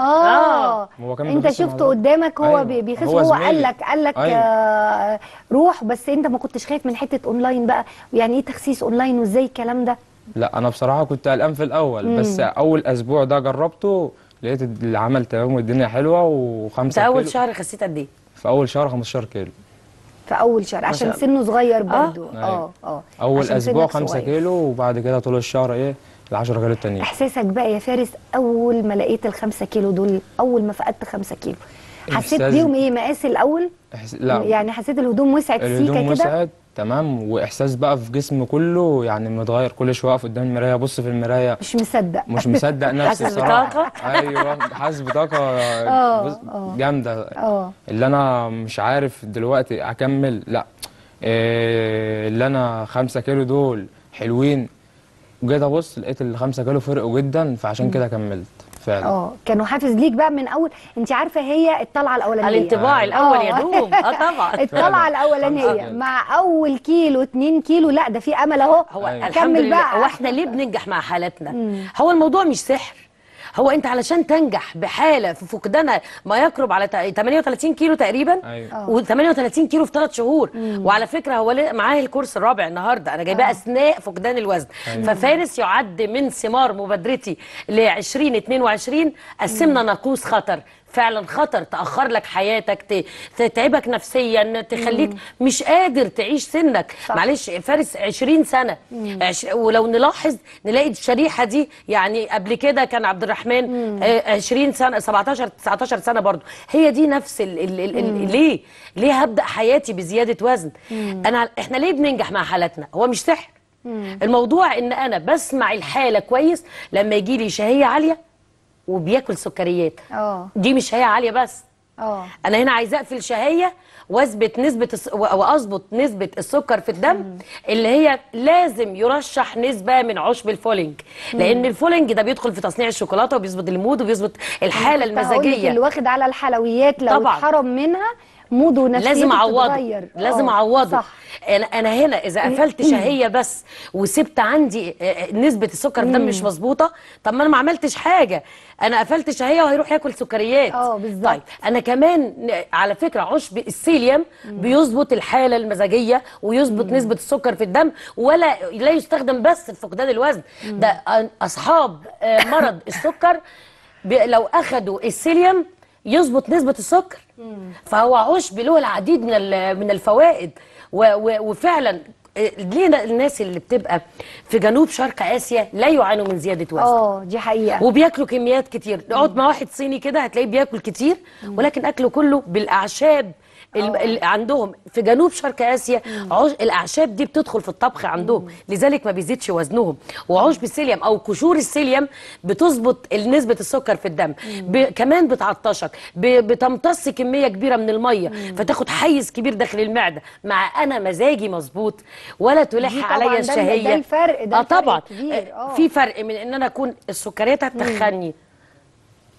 اه هو كان انت بيخس مع شفته بعض. قدامك هو أيوة. بي- بيخس هو وهو قال زميلي. لك قال لك أيوة. آه روح بس انت ما كنتش خايف من حته اونلاين بقى ويعني ايه تخسيس اونلاين وازاي الكلام ده لا انا بصراحه كنت قلقان في الاول بس اول اسبوع ده جربته لقيت العمل تمام والدنيا حلوه انت وخمسة اول كيلو شهر خسيت قد ايه في اول شهر 15 كيلو في اول شهر عشان شاء سنه صغير برضو اه أيوة. اه اول عشان اسبوع سنك 5 صغير. كيلو وبعد كده طول الشهر ايه ال 10 كيلو التانيين احساسك بقى يا فارس اول ما لقيت الخمسة كيلو دول اول ما فقدت خمسة كيلو حسيت إحساس- بيهم ايه مقاس الاول إحس... لا يعني حسيت الهدوم وسعت الهدوم سيكه كده وسعت تمام واحساس بقى في جسمي كله يعني متغير كل شويه اقف قدام المرايه ابص في المرايه مش مصدق مش مصدق نفسي حاسس الصراحه بطاقة؟ ايوه حاسس بطاقه آه، بص- آه. جامده اه اللي انا مش عارف دلوقتي اكمل لا إيه اللي انا خمسة كيلو دول حلوين وجيت ابص لقيت الخمسة كيلو فرقوا جدا فعشان كده كملت فعلا اه كانوا حافز ليك بقى من اول انت عارفه هي الطلعه الاولانيه الانطباع الاول آه. يدوم اه طبعا الطلعه الاولانيه خمسة. مع اول كيلو 2 كيلو لا ده في امل اهو هو أيوة. الحمد كمل لله بقى. هو احنا ليه بننجح مع حالاتنا هو الموضوع مش سحر هو انت علشان تنجح بحاله في فقدانها ما يقرب على تا- 38 كيلو تقريبا أيوة. و38 كيلو في ثلاث شهور وعلى فكره هو ليه- معاه الكورس الرابع النهارده انا جايباه اثناء فقدان الوزن ففارس يعد من ثمار مبادرتي ل 2022 قسمنا ناقوس خطر فعلا خطر تاخر لك حياتك ت- تتعبك نفسيا تخليك مش قادر تعيش سنك صح. معلش فارس 20 سنه عش... ولو نلاحظ نلاقي الشريحه دي يعني قبل كده كان عبد الرحمن آه، 20 سنه 17 19 سنه برضو هي دي نفس ال... ال... ال... ال... ليه ليه هبدا حياتي بزياده وزن انا احنا ليه بننجح مع حالاتنا هو مش سحر الموضوع ان انا بسمع الحاله كويس لما يجي لي شهيه عاليه وبياكل سكريات اه دي مش شهيه عاليه بس اه انا هنا عايزه اقفل شهيه واثبت نسبه الس... و- واظبط نسبه السكر في الدم اللي هي لازم يرشح نسبه من عشب الفولينج لان الفولينج ده بيدخل في تصنيع الشوكولاته وبيظبط المود وبيظبط الحاله كنت هقول لك اللي المزاجيه واخد على الحلويات لو طبعاً. اتحرم منها موده ونفسيته لازم اعوضه بتتغير. لازم آه، اعوضه صح انا انا هنا اذا قفلت شهيه بس وسبت عندي آه، آه، نسبه السكر في الدم مش مظبوطه طب ما انا ما عملتش حاجه انا قفلت شهيه وهيروح ياكل سكريات آه، بالظبط. طيب انا كمان ن- على فكره عشب السيليوم بيظبط الحاله المزاجيه ويظبط نسبه السكر في الدم ولا لا يستخدم بس لفقدان الوزن ده أ- اصحاب آه، مرض السكر بي- لو اخذوا السيليوم يظبط نسبه السكر فهو عشب له العديد من ال- من الفوائد و- و- وفعلا آه، ليه الناس اللي بتبقى في جنوب شرق اسيا لا يعانوا من زياده وزن اه دي حقيقه وبياكلوا كميات كتير نقعد مع واحد صيني كده هتلاقيه بياكل كتير ولكن اكله كله بالاعشاب ال- اللي عندهم في جنوب شرق اسيا عش... الاعشاب دي بتدخل في الطبخ عندهم لذلك ما بيزيدش وزنهم وعشب السيليوم او قشور السيليوم بتظبط نسبه السكر في الدم ب... كمان بتعطشك ب... بتمتص كميه كبيره من الميه فتاخد حيز كبير داخل المعده مع انا مزاجي مظبوط ولا دي تلح طبعاً عليا ده- ده الشهيه الفرق، ده اه الفرق طبعا الكبير، آه. في فرق من ان انا اكون السكريات هتخني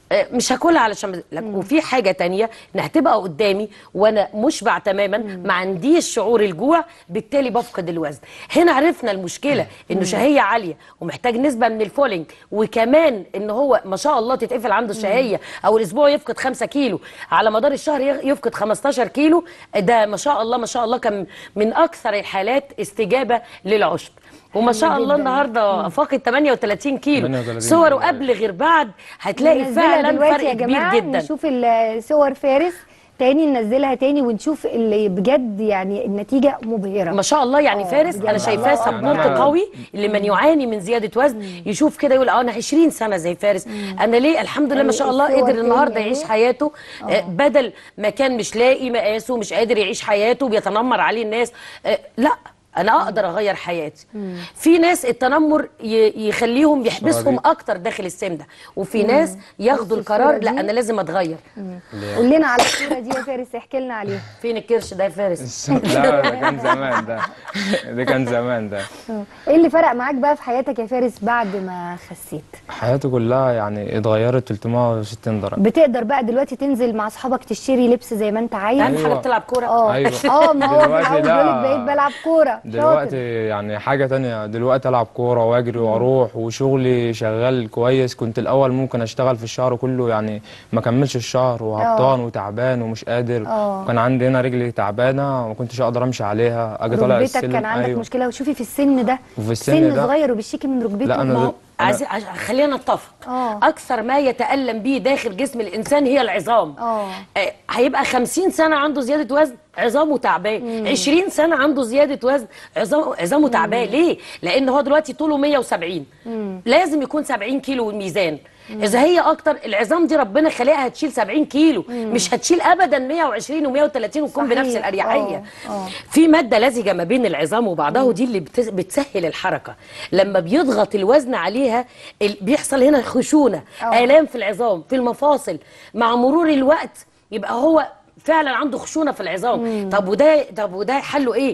آه، مش هاكلها علشان لك وفي حاجه تانية انها هتبقى قدامي وانا مشبع تماما ما عنديش شعور الجوع بالتالي بفقد الوزن هنا عرفنا المشكله انه شهيه عاليه ومحتاج نسبه من الفولينج وكمان ان هو ما شاء الله تتقفل عنده الشهيه او الاسبوع يفقد 5 كيلو على مدار الشهر يغ- يفقد 15 كيلو ده ما شاء الله ما شاء الله كان من اكثر الحالات استجابه للعشب وما شاء الله جداً. النهارده فاقد 38 كيلو 38 صوره كيلو. قبل غير بعد هتلاقي ننزلها فعلا دلوقتي فرق يا كبير جماعة جدا نشوف ال- صور فارس تاني ننزلها تاني ونشوف اللي بجد يعني النتيجة مبهرة ما شاء الله يعني آه، فارس بجد انا شايفاه الله سبورت أكبر. قوي لمن يعاني من زياده وزن يشوف كده يقول اه انا 20 سنه زي فارس انا ليه الحمد لله ما شاء الله الصور قدر تاني النهارده أهي. يعيش حياته آه، بدل ما كان مش لاقي مقاسه مش قادر يعيش حياته بيتنمر عليه الناس آه، لا انا اقدر اغير حياتي في ناس التنمر ي- يخليهم يحبسهم صعبين. اكتر داخل السن ده وفي ناس ياخدوا بص القرار الصورة لا دي. انا لازم اتغير قول لنا على الصورة دي يا فارس احكي لنا عليها فين الكرش ده يا فارس لا ده كان زمان ده ده كان زمان ده آه. ايه اللي فرق معاك بقى في حياتك يا فارس بعد ما خسيت حياتي كلها يعني اتغيرت 360 درجة بتقدر بقى دلوقتي تنزل مع اصحابك تشتري لبس زي ما انت عايز اهم حاجه أيوة. بتلعب كوره اه أيوة. اه ما هو في دلوقتي الاول لا. بيقولك بقيت بلعب كورة دلوقتي شاطر. يعني حاجة تانية دلوقتي ألعب كورة وأجري وأروح وشغلي شغال كويس كنت الأول ممكن أشتغل في الشهر كله يعني ما كملش الشهر وهبطان وتعبان ومش قادر آه. وكان عندي هنا رجلي تعبانة وما كنتش أقدر أمشي عليها أجي طالع ركبتك السلم كان عندك أيوة. مشكلة وشوفي في السن ده وفي السن ده- صغير وبيشتكي من ركبته لا، أنا ما هو أنا- عايز عايز- خلينا نتفق آه. اكثر ما يتالم به داخل جسم الانسان هي العظام آه. آه، هيبقى 50 سنه عنده زياده وزن عظامه تعبان 20 سنه عنده زياده وزن عظام عظامه تعبان ليه لان هو دلوقتي طوله 170 لازم يكون 70 كيلو الميزان اذا هي اكتر العظام دي ربنا خلقها هتشيل 70 كيلو مش هتشيل ابدا 120 و130 وتكون صحيح. بنفس الاريحيه آه، آه. في ماده لزجه ما بين العظام وبعضها ودي اللي بتس- بتسهل الحركه لما بيضغط الوزن عليها ال- بيحصل هنا خشونه آه. الام في العظام في المفاصل مع مرور الوقت يبقى هو فعلا عنده خشونه في العظام طب وده طب وده حله ايه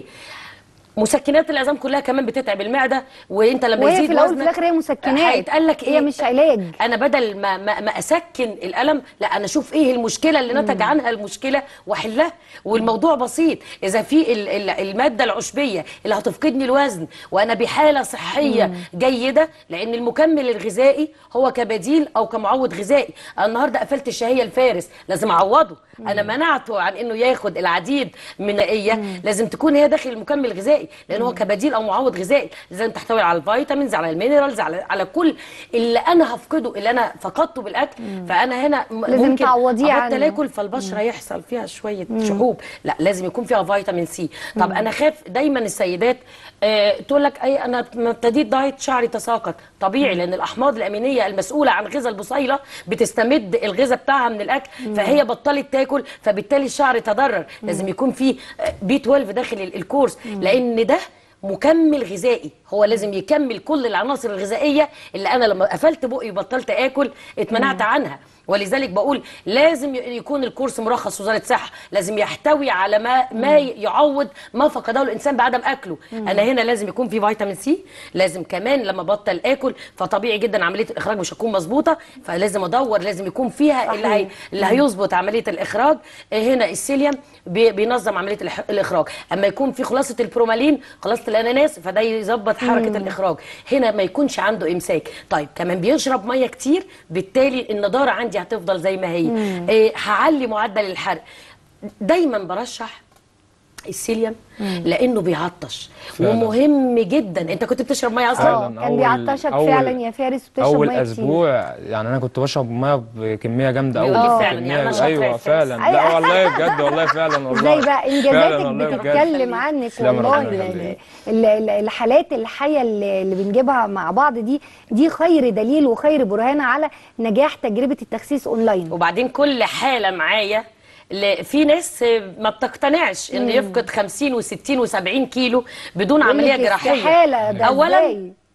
مسكنات العظام كلها كمان بتتعب المعده وانت لما وهي يزيد في الاول وزنك وفي الاخر هي مسكنات هيتقال لك هي ايه مش علاج انا بدل ما ما, ما اسكن الالم لا انا اشوف ايه المشكله اللي نتج عنها المشكله واحلها والموضوع بسيط اذا في ال- ال- الماده العشبيه اللي هتفقدني الوزن وانا بحاله صحيه جيده لان المكمل الغذائي هو كبديل او كمعوض غذائي أنا النهارده قفلت الشهيه الفارس لازم اعوضه انا منعته عن انه ياخد العديد من الغذائيه لازم تكون هي داخل المكمل الغذائي لان هو كبديل او معوض غذائي لازم تحتوي على الفيتامينز على المينرالز على على كل اللي انا هفقده اللي انا فقدته بالاكل فانا هنا م- لازم ممكن تعوضيه ابطل عنه. اكل فالبشره يحصل فيها شويه شحوب لا لازم يكون فيها فيتامين سي طب انا خاف دايما السيدات آه تقول لك اي انا ما ابتديت دايت شعري تساقط طبيعي لان الاحماض الامينيه المسؤوله عن غذاء البصيله بتستمد الغذاء بتاعها من الاكل فهي بطلت تاكل فبالتالي الشعر تضرر لازم يكون في بي 12 داخل ال- الكورس لان ده مكمل غذائي هو لازم يكمل كل العناصر الغذائيه اللي انا لما قفلت بقي وبطلت اكل اتمنعت عنها ولذلك بقول لازم ي- يكون الكورس مرخص وزاره الصحه لازم يحتوي على ما ما يعوض ما فقده الانسان بعدم اكله انا هنا لازم يكون في فيتامين سي لازم كمان لما بطل اكل فطبيعي جدا عمليه الاخراج مش هتكون مظبوطه فلازم ادور لازم يكون فيها اللي هي اللي هيظبط عمليه الاخراج هنا السيليوم بي- بينظم عمليه الإح- الاخراج اما يكون في خلاصه البرومالين خلاصه الاناناس فده يظبط حركه الاخراج هنا ما يكونش عنده امساك طيب كمان بيشرب ميه كتير بالتالي النضاره عندي هتفضل زي ما هي إيه هعلي معدل الحرق دايما برشح السيليوم لانه بيعطش فعلا. ومهم جدا انت كنت بتشرب ميه اصلا اه فعلا. كان أول- بيعطشك أول- فعلا يا فارس وبتشرب اول ميه كتير اسبوع يعني انا كنت بشرب ميه بكميه جامده قوي بيقول لي آه. فعلا يعني انا كمية- شاطره يا ايوه فارس. فعلا أيوة. لا والله بجد والله فعلا والله ازاي بقى فعلا انجازاتك والله بجد. بتتكلم عنك تسلم والله ربنا ال- يخليك. ال- ال- الحالات الحيه اللي اللي بنجيبها مع بعض دي دي خير دليل وخير برهان على نجاح تجربه التخسيس اونلاين وبعدين كل حاله معايا ل- في ناس ما بتقتنعش ان يفقد 50 و60 و70 كيلو بدون يقول عمليه لك جراحيه استحالة، ده اولا إزاي؟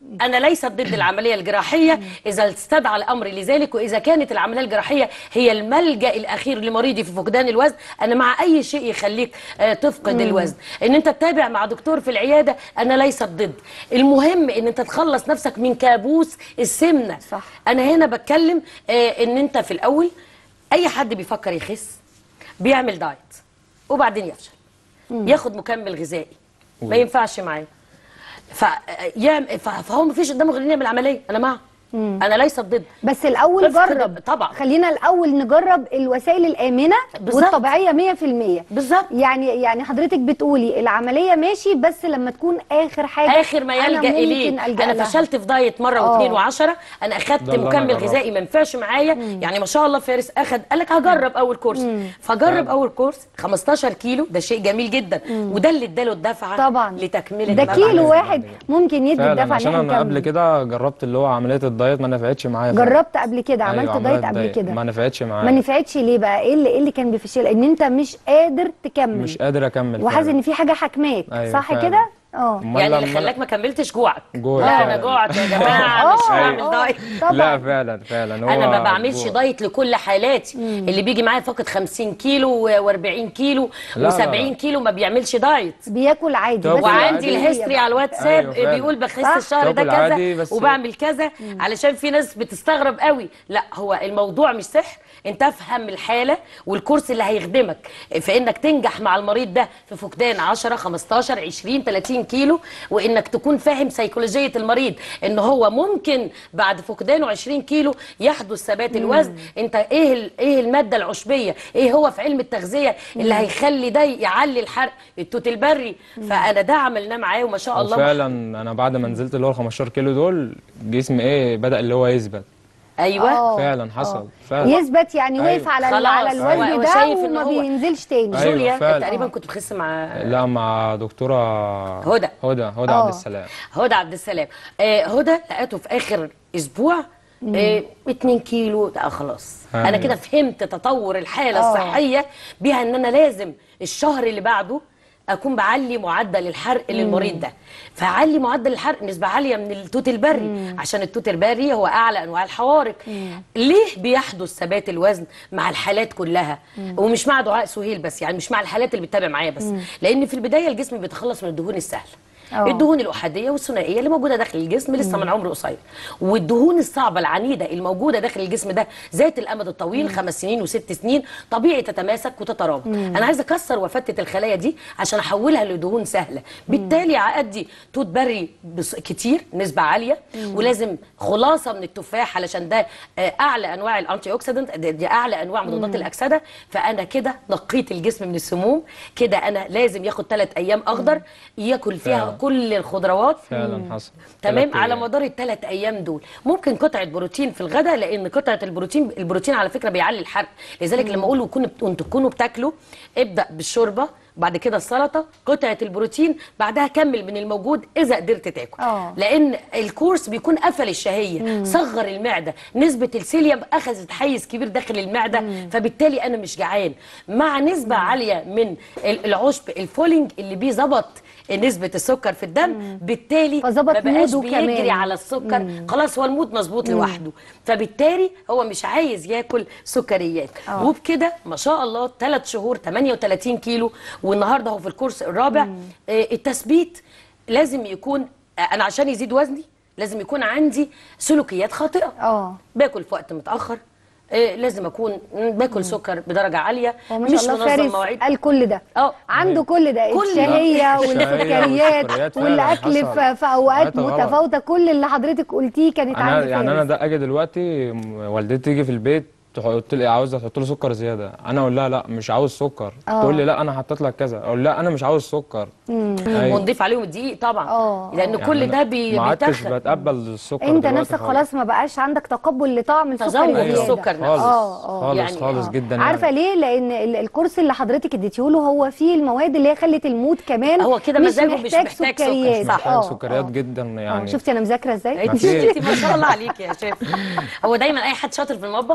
انا ليست ضد العمليه الجراحيه اذا استدعى الامر لذلك واذا كانت العمليه الجراحيه هي الملجا الاخير لمريضي في فقدان الوزن انا مع اي شيء يخليك آه، تفقد الوزن ان انت تتابع مع دكتور في العياده انا ليست ضد المهم ان انت تخلص نفسك من كابوس السمنه صح. انا هنا بتكلم آه، ان انت في الاول اي حد بيفكر يخس بيعمل دايت وبعدين يفشل ياخد مكمل غذائي ما ينفعش معاه ف... يعم... ف... فهو ما فيش قدامه غير إنه يعمل عمليه انا معه انا ليست ضد بس الاول افقد- جرب طبعا. خلينا الاول نجرب الوسائل الامنه بالظبط. والطبيعيه 100% بالظبط يعني يعني حضرتك بتقولي العمليه ماشي بس لما تكون اخر حاجه اخر ما أنا يلجا ممكن اليه ألجأ انا لها. فشلت في دايت مره آه. واثنين وعشرة انا اخدت ده اللي أنا مكمل جربته. غذائي ما ينفعش معايا يعني ما شاء الله فارس اخد قال لك هجرب اول كورس فجرب اول كورس 15 كيلو ده شيء جميل جدا وده اللي اداله الدفعه طبعا لتكمله ده ما كيلو بعد. واحد ممكن يدي فعلا الدفعه عشان ان احنا انا قبل نكمل كده جربت اللي هو عمليه الدايت ما نفعتش معايا فعلا. جربت قبل كده أيوة، عملت عملية دايت قبل الدايت. كده ما نفعتش معايا ما نفعتش ليه بقى ايه اللي ايه اللي كان بيفشل ان انت مش قادر تكمل مش قادر اكمل وحاسس فعلا. ان في حاجه حاكماك أيوة، صح فعلا. كده اه أمال يعني اللي لما أنا- خلاك ما كملتش جوعك جوعي لا انا فعلا. جوعت يا جماعه مش آه، هعمل آه، دايت طبعا لا فعلا فعلا هو انا ما بعملش جوع. دايت لكل حالاتي اللي بيجي معايا فقط 50 كيلو و40 كيلو لا، لا، و70 لا. كيلو ما بيعملش دايت بياكل عادي طب بس وعندي وعندي عادي. الهيستوري على الواتساب أيوة فعلا. بيقول بخس صح. الشهر ده باكل عادي كذا بس- وبعمل كذا علشان في ناس بتستغرب قوي لا هو الموضوع مش سحر انت افهم الحاله والكورس اللي هيخدمك في انك تنجح مع المريض ده في فقدان 10 15 20 30 كيلو وانك تكون فاهم سيكولوجيه المريض ان هو ممكن بعد فقدانه 20 كيلو يحدث ثبات الوزن انت ايه ال- ايه الماده العشبيه ايه هو في علم التغذيه اللي هيخلي ده يعلي الحرق التوت البري فانا ده عملناه معاه وما شاء الله وفعلا انا بعد ما نزلت اللي هو ال 15 كيلو دول جسمي ايه بدا اللي هو يثبت ايوه آه. فعلا حصل فعلا يثبت يعني أيوة. واقف على ال- خلاص. على الوزن هو- هو ده شايف إن وما هو- بينزلش تاني أيوة، جوليا فعلا. تقريبا كنت بتخس مع لا مع دكتوره هدى. هدى هدى آه. عبد السلام هدى عبد السلام آه هدى لقيته في اخر اسبوع آه 2 كيلو لا خلاص أيوة. انا كده فهمت تطور الحاله آه. الصحيه بيها ان انا لازم الشهر اللي بعده اكون بعلي معدل الحرق للمريض ده فعلي معدل الحرق نسبه عاليه من التوت البري عشان التوت البري هو اعلى انواع الحوارق ليه بيحدث ثبات الوزن مع الحالات كلها ومش مع دعاء سهيل بس يعني مش مع الحالات اللي بتتابع معايا بس لان في البدايه الجسم بيتخلص من الدهون السهله آه. الدهون الاحاديه والثنائيه اللي موجوده داخل الجسم لسه من عمر قصير والدهون الصعبه العنيده الموجوده داخل الجسم ده ذات الامد الطويل خمس سنين وست سنين طبيعي تتماسك وتترابط انا عايزه اكسر وافتت الخلايا دي عشان احولها لدهون سهله بالتالي ادي توت بري بص- كتير نسبه عاليه ولازم خلاصه من التفاح علشان ده آه، اعلى انواع الانتي اوكسيدنت دي دي اعلى انواع مضادات الاكسده فانا كده نقيت الجسم من السموم كده انا لازم ياخد ثلاث ايام اخضر ياكل فيها فعلا. كل الخضروات فعلا حصل تمام تلات على أيام. مدار الثلاث ايام دول ممكن قطعه بروتين في الغداء لان قطعه البروتين البروتين على فكره بيعلي الحرق لذلك لما اقول وكون وانتوا تكونوا بتاكلوا ابدا بالشوربه بعد كده السلطه قطعه البروتين بعدها كمل من الموجود اذا قدرت تاكل آه. لان الكورس بيكون قفل الشهيه صغر المعده نسبه السيليوم اخذت حيز كبير داخل المعده فبالتالي انا مش جعان مع نسبه عاليه من ال- العشب الفولينج اللي بيه ظبط نسبه السكر في الدم بالتالي فظبط ما بقاش موده بيجري كمان. على السكر خلاص هو المود مظبوط لوحده فبالتالي هو مش عايز ياكل سكريات آه. وبكده ما شاء الله ثلاث شهور 38 كيلو والنهارده هو في الكورس الرابع آه، التثبيت لازم يكون آه، انا عشان يزيد وزني لازم يكون عندي سلوكيات خاطئه اه باكل في وقت متاخر آه، لازم اكون مم، باكل سكر بدرجه عاليه هو ما مش شاء الله منظم فارس مواعيد قال كل ده اه عنده كل ده كل- الشهيه والسكريات والسكريات فعلا والاكل حصل. في في اوقات حاجات غلط. متفاوته كل اللي حضرتك قلتيه كانت انا عند يعني انا فارس. ده اجي دلوقتي م- والدتي تيجي في البيت تحط لي عاوزه تحط له سكر زياده انا اقول لها لا مش عاوز سكر آه. تقول لي لا انا حطيت لك كذا اقول لا انا مش عاوز سكر أيوة. ونضيف عليهم الدقيق طبعا آه. لان كل يعني ده أنا بي ما عدتش بيتخن بتقبل السكر انت دلوقتي نفسك خلاص ما بقاش عندك تقبل لطعم السكر تذوق الزيادة. السكر نفسه. خالص آه، آه. خالص يعني خالص آه. جدا عارفه يعني. ليه لان ال- الكورس اللي حضرتك اديتيه له هو فيه المواد اللي هي خلت المود كمان هو كده مش مزاجه مش محتاج محتاج سكر. سكريات مش صح. محتاج آه، سكريات آه. جدا آه، يعني شفتي انا مذاكره ازاي انت أكيد. انت ما شاء الله عليك يا شيف هو دايما اي حد شاطر في المطبخ فعارف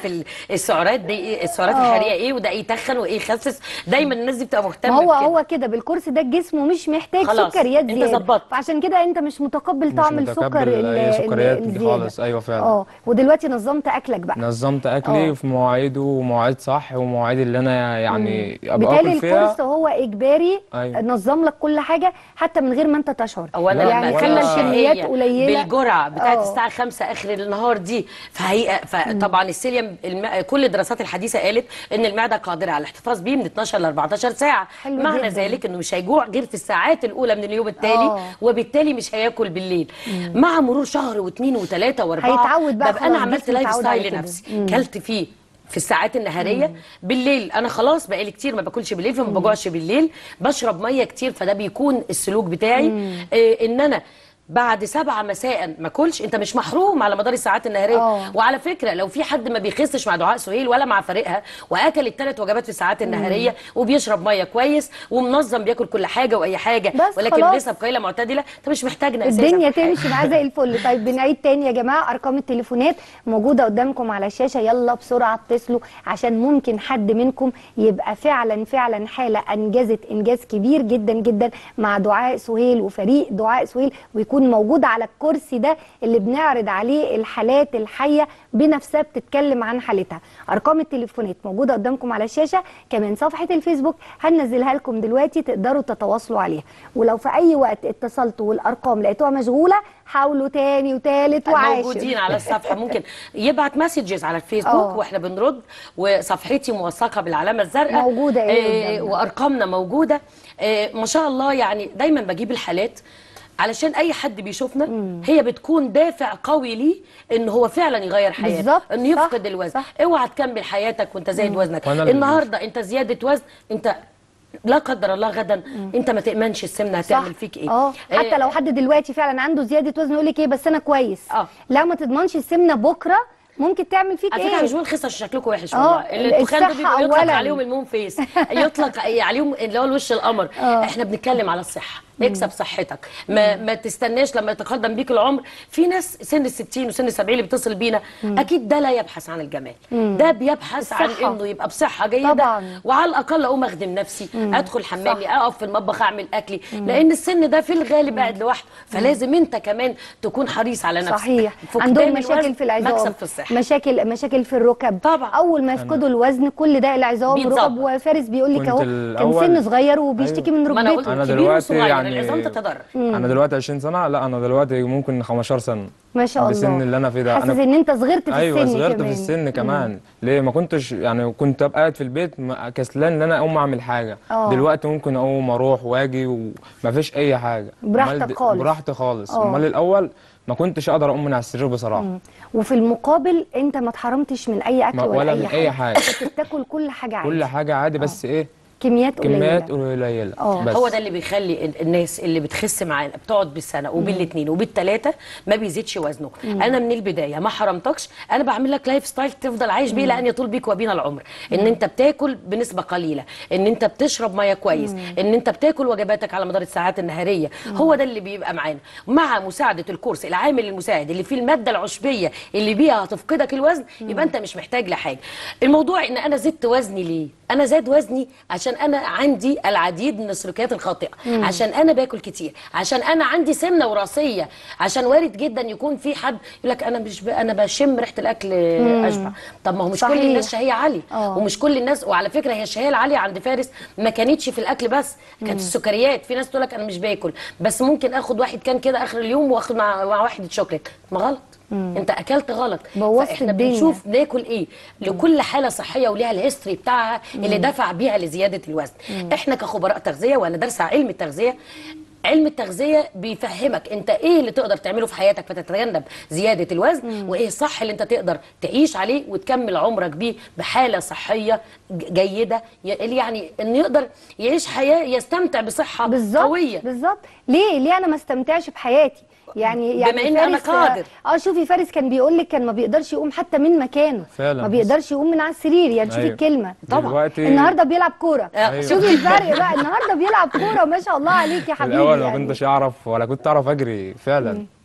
عارف ال- السعرات دي إيه السعرات آه. الحراريه ايه وده يتخن وايه يخسس دايما الناس دي بتبقى ما مهتمه هو بكده. هو كده بالكورس ده الجسم مش محتاج خلاص، سكريات أنت زياده ظبطت. فعشان كده انت مش متقبل مش طعم السكر متقبل ال- أي ال- سكريات دي الزيادة. خالص ايوه فعلا اه ودلوقتي نظمت اكلك بقى نظمت آه. اكلي في مواعيده ومواعيد صح ومواعيد اللي انا يعني ابقى بالتالي اكل فيها الكورس هو اجباري أيوة. نظم لك كل حاجه حتى من غير ما انت تشعر اولا يعني لما خلى ولا- الكميات قليله بالجرعه بتاعت آه. الساعه 5 اخر النهار دي فهي فطبعا السيليوم الم... كل الدراسات الحديثه قالت ان المعده قادره على الاحتفاظ بيه من 12 ل 14 ساعه حلو معنى جداً. ذلك انه مش هيجوع غير في الساعات الاولى من اليوم التالي آه. وبالتالي مش هياكل بالليل مع مرور شهر واثنين وثلاثه واربعه هيتعود بقى ببقى انا خلاص، عملت جسمه لايف يتعود على ستايل كده. لنفسي مم. كلت فيه في الساعات النهاريه بالليل انا خلاص بقالي كتير ما باكلش بالليل فما بجوعش بالليل بشرب ميه كتير فده بيكون السلوك بتاعي إيه ان انا بعد سبعة مساء ما اكلش انت مش محروم على مدار الساعات النهاريه آه. وعلى فكره لو في حد ما بيخسش مع دعاء سهيل ولا مع فريقها واكل الثلاث وجبات في الساعات النهاريه وبيشرب ميه كويس ومنظم بياكل كل حاجه واي حاجه بس ولكن خلاص. نسب قليله معتدله انت مش محتاجنا اساسا الدنيا في حاجة. تمشي معاه زي الفل طيب بنعيد تاني يا جماعه ارقام التليفونات موجوده قدامكم على الشاشه يلا بسرعه اتصلوا عشان ممكن حد منكم يبقى فعلا فعلا حاله انجزت انجاز كبير جدا جدا مع دعاء سهيل وفريق دعاء سهيل ويكون موجود على الكرسي ده اللي بنعرض عليه الحالات الحيه بنفسها بتتكلم عن حالتها ارقام التليفونات موجوده قدامكم على الشاشه كمان صفحه الفيسبوك هننزلها لكم دلوقتي تقدروا تتواصلوا عليها ولو في اي وقت اتصلتوا والارقام لقيتوها مشغوله حاولوا تاني وتالت وعاشر موجودين على الصفحه ممكن يبعت مسجز على الفيسبوك آه. واحنا بنرد وصفحتي موثقه بالعلامه الزرقاء موجودة إيه آه قدامنا. وارقامنا موجوده آه ما شاء الله يعني دايما بجيب الحالات علشان اي حد بيشوفنا هي بتكون دافع قوي ليه ان هو فعلا يغير حياته بالظبط، انه صح، يفقد الوزن صح. اوعى تكمل حياتك وانت زايد وزنك وأنا اللي- النهارده انت زياده وزن انت لا قدر الله غدا انت ما تامنش السمنه هتعمل فيك ايه اه حتى آه، لو حد دلوقتي فعلا عنده زياده وزن يقول لك ايه بس انا كويس آه. لا ما تضمنش السمنه بكره ممكن تعمل فيك على فكره ايه مش بنقول خسر شكلكم وحش آه، والله اللي التخان دول الصحة بيبقوا يطلق أولاً. عليهم المون فيس يطلق عليهم اللي هو الوش القمر آه. احنا بنتكلم على الصحه اكسب صحتك ما ما تستناش لما يتقدم بيك العمر في ناس سن ال 60 وسن ال 70 اللي بيتصل بينا اكيد ده لا يبحث عن الجمال ده بيبحث عن الصحة. انه يبقى بصحه جيده طبعاً. وعلى الاقل اقوم اخدم نفسي ادخل حمامي اقف في المطبخ اعمل اكلي لان السن ده في الغالب قاعد لوحده فلازم انت كمان تكون حريص على نفسك صحيح فقدان عندهم مشاكل الوزن في العظام مكسب في الصحه مشاكل مشاكل في الركب طبعا. اول ما يفقدوا الوزن كل ده العظام بيتظبط. ركب وفارس بيقول لك كنت اهو كان الأول- سن صغير وبيشتكي من ما انا قلت ركبته أنا كبير دلوقتي وصغير يعني- العظام تتضرر انا دلوقتي 20 سنه لا انا دلوقتي ممكن 15 سنه ما شاء الله بالسن اللي انا فيه ده حاسس انا ان انت صغرت في ايوه السن صغرت كمان في السن كمان ليه ما كنتش يعني كنت ابقى قاعد في البيت ما- كسلان ان انا اقوم اعمل حاجه آه. دلوقتي ممكن اقوم اروح واجي وما فيش اي حاجه براحتك أمال د- خالص. براحتي خالص آه. امال الاول ما كنتش اقدر اقوم من على السرير بصراحه وفي المقابل انت ما اتحرمتش من اي اكل ما- ولا, ولا اي من حاجه أي حاجة. كنت بتاكل كل حاجه عادي كل حاجه عادي بس ايه كميات قليله كميات قليله آه. بس هو ده اللي بيخلي ال- الناس اللي بتخس معانا بتقعد بالسنه وبالاثنين وبالثلاثه ما بيزيدش وزنه انا من البدايه ما حرمتكش انا بعمل لك لايف ستايل تفضل عايش بيه لان يطول بيك وبينا العمر ان انت بتاكل بنسبه قليله ان انت بتشرب ميه كويس ان انت بتاكل وجباتك على مدار الساعات النهاريه هو ده اللي بيبقى معانا مع مساعده الكورس العامل المساعد اللي فيه الماده العشبيه اللي بيها هتفقدك الوزن يبقى انت مش محتاج لحاجه الموضوع ان انا زدت وزني ليه انا زاد وزني عشان انا عندي العديد من السلوكيات الخاطئه عشان انا باكل كتير عشان انا عندي سمنه وراثيه عشان وارد جدا يكون في حد يقول لك انا مش ب... انا بشم ريحه الاكل اشبع طب ما هو مش صحيح. كل الناس شهيه عاليه آه. ومش كل الناس وعلى فكره هي الشهيه العاليه عند فارس ما كانتش في الاكل بس كانت السكريات في ناس تقول لك انا مش باكل بس ممكن اخد واحد كان كده اخر اليوم واخد مع, مع واحد شوكليت ما غلط انت اكلت غلط بوظت فاحنا الدنيا. بنشوف ناكل ايه لكل حاله صحيه وليها الهيستوري بتاعها اللي دفع بيها لزياده الوزن احنا كخبراء تغذيه وانا دارسه علم التغذيه علم التغذيه بيفهمك انت ايه اللي تقدر تعمله في حياتك فتتجنب زياده الوزن وايه الصح اللي انت تقدر تعيش عليه وتكمل عمرك بيه بحاله صحيه ج- جيده ي- اللي يعني انه يقدر يعيش حياه يستمتع بصحه بالظبط قويه بالظبط ليه ليه انا ما استمتعش بحياتي يعني يعني بما إن أنا فارس- قادر. اه شوفي فارس كان بيقول لك كان ما بيقدرش يقوم حتى من مكانه فعلا. ما بيقدرش يقوم من على السرير يعني شوفي أيوة. الكلمه طبعا. دلوقتي النهارده بيلعب كوره أيوة. شوفي الفرق بقى النهارده بيلعب كوره ما شاء الله عليك يا في حبيبي الاول ما يعني. كنتش اعرف ولا كنت اعرف اجري فعلا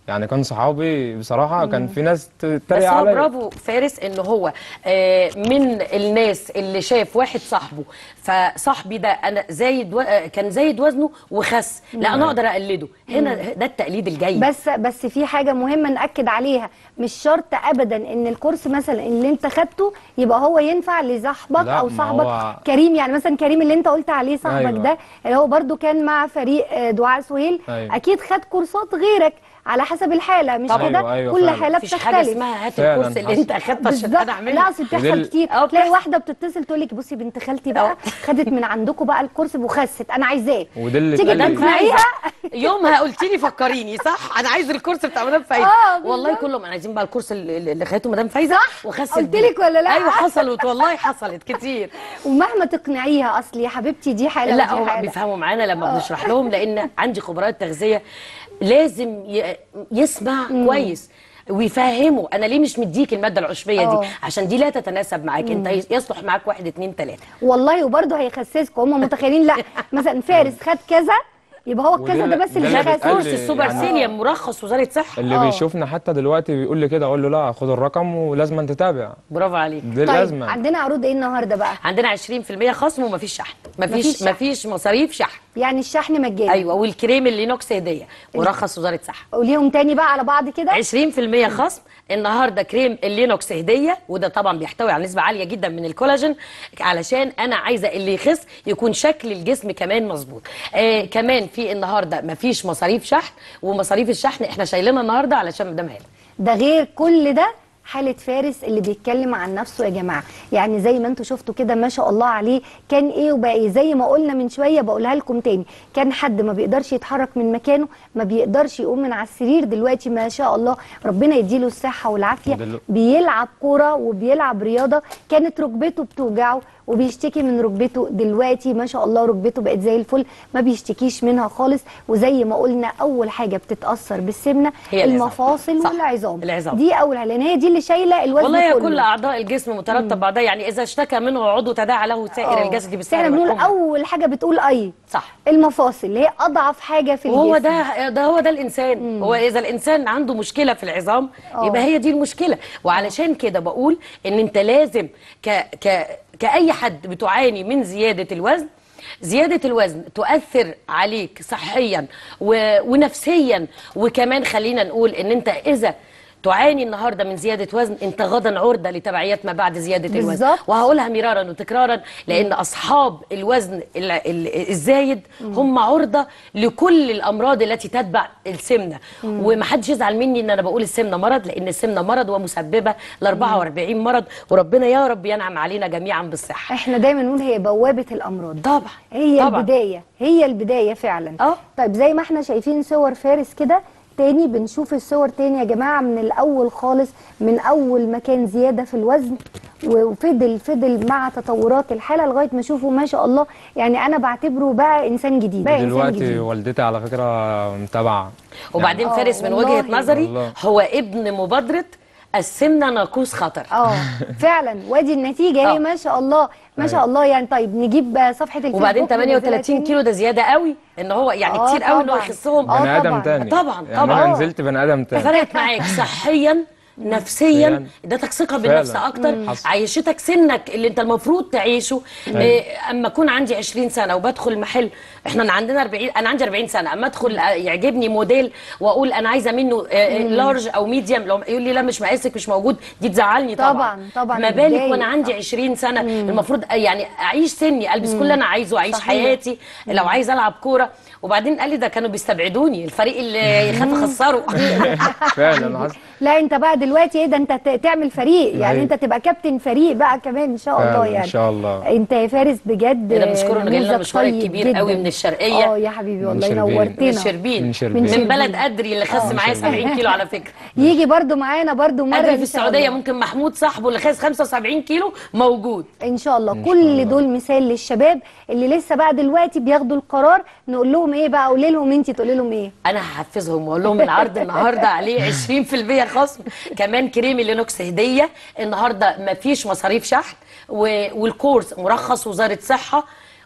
يعني كان صحابي بصراحه كان في ناس ت- بس تتريق هو عليا برافو فارس ان هو آه، من الناس اللي شاف واحد صاحبه فصاحبي ده انا زايد و... آه، كان زايد وزنه وخس لا انا اقدر اقلده هنا ده التقليد الجيد بس بس في حاجه مهمه ناكد عليها مش شرط ابدا ان الكورس مثلا اللي انت خدته يبقى هو ينفع لصاحبك لا، او ما صاحبك هو- كريم يعني مثلا كريم اللي انت قلت عليه صاحبك أيوة. ده اللي هو برضو كان مع فريق آه، دعاء سهيل أيوة. اكيد خد كورسات غيرك على حسب الحاله مش طبعاً. كده أيوة، أيوة كل فعلا. حاله مفيش حاجه بتختلف اسمها هات فعلاً الكورس اللي انت اخدته عشان بالظبط انا اعمله لا اصل بتحصل ودل- كتير آه، تلاقي بتحصل. واحده بتتصل تقول لك بصي بنت خالتي بقى خدت من عندكم بقى الكورس وخست انا عايزاه وده اللي تيجي اتقال لي. تقنعيها يومها قلت لي فكريني صح انا عايز الكورس بتاع مدام فايزه آه، والله بالظبط. كلهم انا عايزين بقى الكورس اللي اللي خدته مدام فايزه صح؟ وخس قلت الدنيا. لك ولا لا؟ ايوه حصلت والله حصلت كتير ومهما تقنعيها اصل يا حبيبتي دي حاله لا ودي هم حاله بيفهموا معانا لما بنشرح لهم لان عندي خبراء تغذيه لازم ي- يسمع كويس ويفهموا انا ليه مش مديك الماده العشبيه آه. دي عشان دي لا تتناسب معاك انت يصلح معاك واحد اتنين تلاته والله وبرضه هيخسسكم هم متخيلين لا مثلا فارس خد كذا يبقى هو الكذا وده- ده بس ده اللي اللي خد بيتقال كورس لي السوبر يعني- سيليوم مرخص وزاره صحه اللي آه. بيشوفنا حتى دلوقتي بيقول لي كده اقول له لا خد الرقم ولازم تتابع برافو عليك دي طيب لازمه عندنا عروض ايه النهارده بقى عندنا 20% خصم ومفيش شحن مفيش مفيش شحن. مفيش مصاريف شحن يعني الشحن مجاني ايوه والكريم اللينوكس هديه مرخص وزاره صحه قوليهم تاني بقى على بعض كده 20% خصم النهارده كريم اللينوكس هديه وده طبعا بيحتوي على نسبه عاليه جدا من الكولاجين علشان انا عايزه اللي يخس يكون شكل الجسم كمان مظبوط آه كمان في النهارده مفيش مصاريف شحن ومصاريف الشحن احنا شايلينها النهارده علشان مدام هاله ده غير كل ده حالة فارس اللي بيتكلم عن نفسه يا جماعة يعني زي ما انتوا شفتوا كده ما شاء الله عليه كان ايه وبقى ايه زي ما قلنا من شوية بقولها لكم تاني كان حد ما بيقدرش يتحرك من مكانه ما بيقدرش يقوم من على السرير دلوقتي ما شاء الله ربنا يديله الصحة والعافية دلو- بيلعب كورة وبيلعب رياضة كانت ركبته بتوجعه وبيشتكي من ركبته دلوقتي ما شاء الله ركبته بقت زي الفل ما بيشتكيش منها خالص وزي ما قلنا اول حاجة بتتأثر بالسمنة هي العظام. المفاصل صح، والعظام العظام. دي اول لان هي دي اللي شايله الوزن والله يا كله كل اعضاء الجسم مترتب بعضها يعني اذا اشتكى منه عضو تداعى له سائر آه. الجسد بس بالسهر احنا بنقول والحمى. اول حاجه بتقول اي صح المفاصل اللي هي اضعف حاجه في الجسم وهو ده ده هو ده الانسان هو اذا الانسان عنده مشكله في العظام آه. يبقى هي دي المشكله وعلشان كده بقول ان انت لازم ك ك كاي حد بتعاني من زياده الوزن زيادة الوزن تؤثر عليك صحيا و... ونفسيا وكمان خلينا نقول ان انت اذا تعاني النهارده من زياده وزن انت غدا عرضه لتبعيات ما بعد زياده الوزن بالظبط. وهقولها مرارا وتكرارا لان اصحاب الوزن ال- ال- الزايد هم عرضه لكل الامراض التي تتبع السمنه ومحدش يزعل مني ان انا بقول السمنه مرض لان السمنه مرض ومسببه ل 44 مرض وربنا يا رب ينعم علينا جميعا بالصحه احنا دايما نقول هي بوابه الامراض طبعا هي طبعا. البدايه هي البدايه فعلا اه. طيب زي ما احنا شايفين صور فارس كده تاني بنشوف الصور تاني يا جماعه من الاول خالص من اول ما كان زياده في الوزن وفضل فضل مع تطورات الحاله لغايه ما اشوفه ما شاء الله يعني انا بعتبره بقى انسان جديد بقى انسان دلوقتي جديد والدتي على فكره متابعه وبعدين آه، فارس من والله. وجهه نظري والله. هو ابن مبادره السمنه ناقوس خطر اه فعلا وادي النتيجه آه. هي ما شاء الله ما شاء الله يعني طيب نجيب صفحه الفيسبوك وبعدين وننزلها 38 تاني. كيلو ده زياده قوي ان هو يعني آه، كتير قوي ان هو طبعاً. يخسهم آه، بني ادم طبعاً. تاني طبعاً، يعني طبعاً. انا نزلت بني ادم تاني فرقت معاك صحيا نفسيا ادتك ثقه بالنفس فعلاً. اكتر حصل. عيشتك سنك اللي انت المفروض تعيشه إيه اما اكون عندي 20 سنه وبدخل المحل احنا عندنا 40 انا عندي 40 سنه اما ادخل آه، يعجبني موديل واقول انا عايزه منه لارج او ميديوم لو يقول لي لا مش مقاسك مش موجود دي تزعلني طبعا طبعاً، طبعاً، ما بالك بتضايق. وانا عندي 20 سنه المفروض يعني اعيش سني البس كل اللي انا عايزه اعيش صحيح. حياتي لو عايزه العب كوره وبعدين قال لي ده كانوا بيستبعدوني الفريق اللي يخاف اخسره فعلا حصل لا انت بقى دلوقتي ايه ده انت ت- تعمل فريق يعني أيوة. انت تبقى كابتن فريق بقى كمان ان شاء الله فعلاً، يعني ان شاء الله انت يا فارس بجد انا بشكره انه جاي لنا نموذج مشوار طيب كبير قوي جداً. من الشرقيه اه يا حبيبي من والله شربين. نورتنا من شربين من شربين. من من بلد ادري اللي خس معايا شربين. 70 كيلو على فكره يجي برضو معانا برضو مره ادري إن في شاء السعوديه الله. ممكن محمود صاحبه اللي خس 75 كيلو موجود ان شاء الله إن كل شاء الله. دول مثال للشباب اللي لسه بقى دلوقتي بياخدوا القرار نقول لهم ايه بقى قولي لهم انت تقولي لهم ايه انا هحفزهم واقول لهم العرض النهارده عليه 20% خصم كمان كريم لينوكس هديه النهارده مفيش مصاريف شحن و- والكورس مرخص وزاره صحه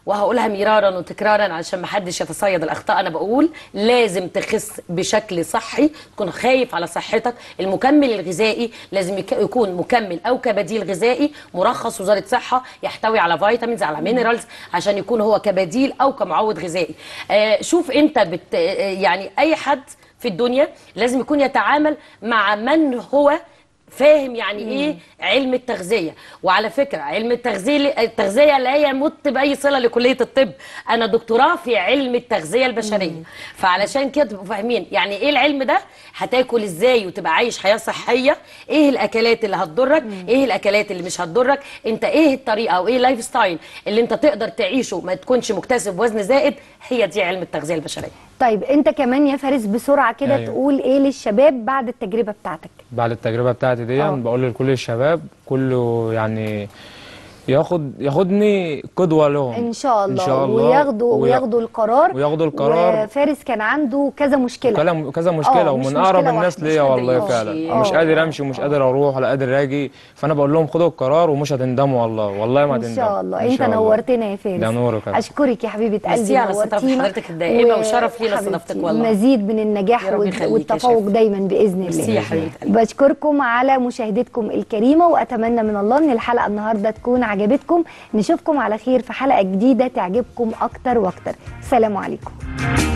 وهقولها مرارا وتكرارا عشان ما حدش يتصيد الاخطاء انا بقول لازم تخس بشكل صحي تكون خايف على صحتك المكمل الغذائي لازم يك- يكون مكمل او كبديل غذائي مرخص وزاره صحه يحتوي على فيتامينز على مينرالز عشان يكون هو كبديل او كمعوض غذائي آه شوف انت بت آه، يعني اي حد في الدنيا لازم يكون يتعامل مع من هو فاهم يعني ايه علم التغذيه وعلى فكره علم التغذيه التغذيه لا يمت باي صله لكليه الطب انا دكتوراه في علم التغذيه البشريه فعلشان كده تبقوا فاهمين يعني ايه العلم ده هتاكل ازاي وتبقى عايش حياه صحيه ايه الاكلات اللي هتضرك ايه الاكلات اللي مش هتضرك انت ايه الطريقه او ايه اللايف ستايل اللي انت تقدر تعيشه ما تكونش مكتسب وزن زائد هي دي علم التغذيه البشريه طيب انت كمان يا فارس بسرعه كده أيوة. تقول ايه للشباب بعد التجربه بتاعتك بعد التجربه بتاعتي دي آه. بقول لكل الشباب كله يعني ياخد ياخدني قدوه لهم ان شاء الله, ان شاء الله وياخدوا وي- وياخدوا القرار وياخدوا القرار. وفارس كان عنده كذا مشكله كلام كذا مشكله آه، مش ومن مشكلة اقرب الناس واحدة. ليا مش قادر والله يمشي. فعلا آه. مش قادر امشي ومش قادر اروح ولا قادر اجي فانا بقول لهم خدوا القرار ومش هتندموا والله والله ما ان هتندموا شاء الله إن انت شاء الله. نورتنا يا فارس ده نورك يا اشكرك يا حبيبه قلبي ميرسي على استضافة نورتينا حضرتك الدائمة وشرف لينا حبيبتي، استضافتك والله. مزيد من النجاح يا رب وال- يخليك يا والتفوق شيخ. دايما باذن ميرسي الله يا حبيبة قلبي. بشكركم على مشاهدتكم الكريمه واتمنى من الله ان الحلقه النهارده تكون عجبتكم نشوفكم على خير في حلقه جديده تعجبكم اكتر واكتر سلام عليكم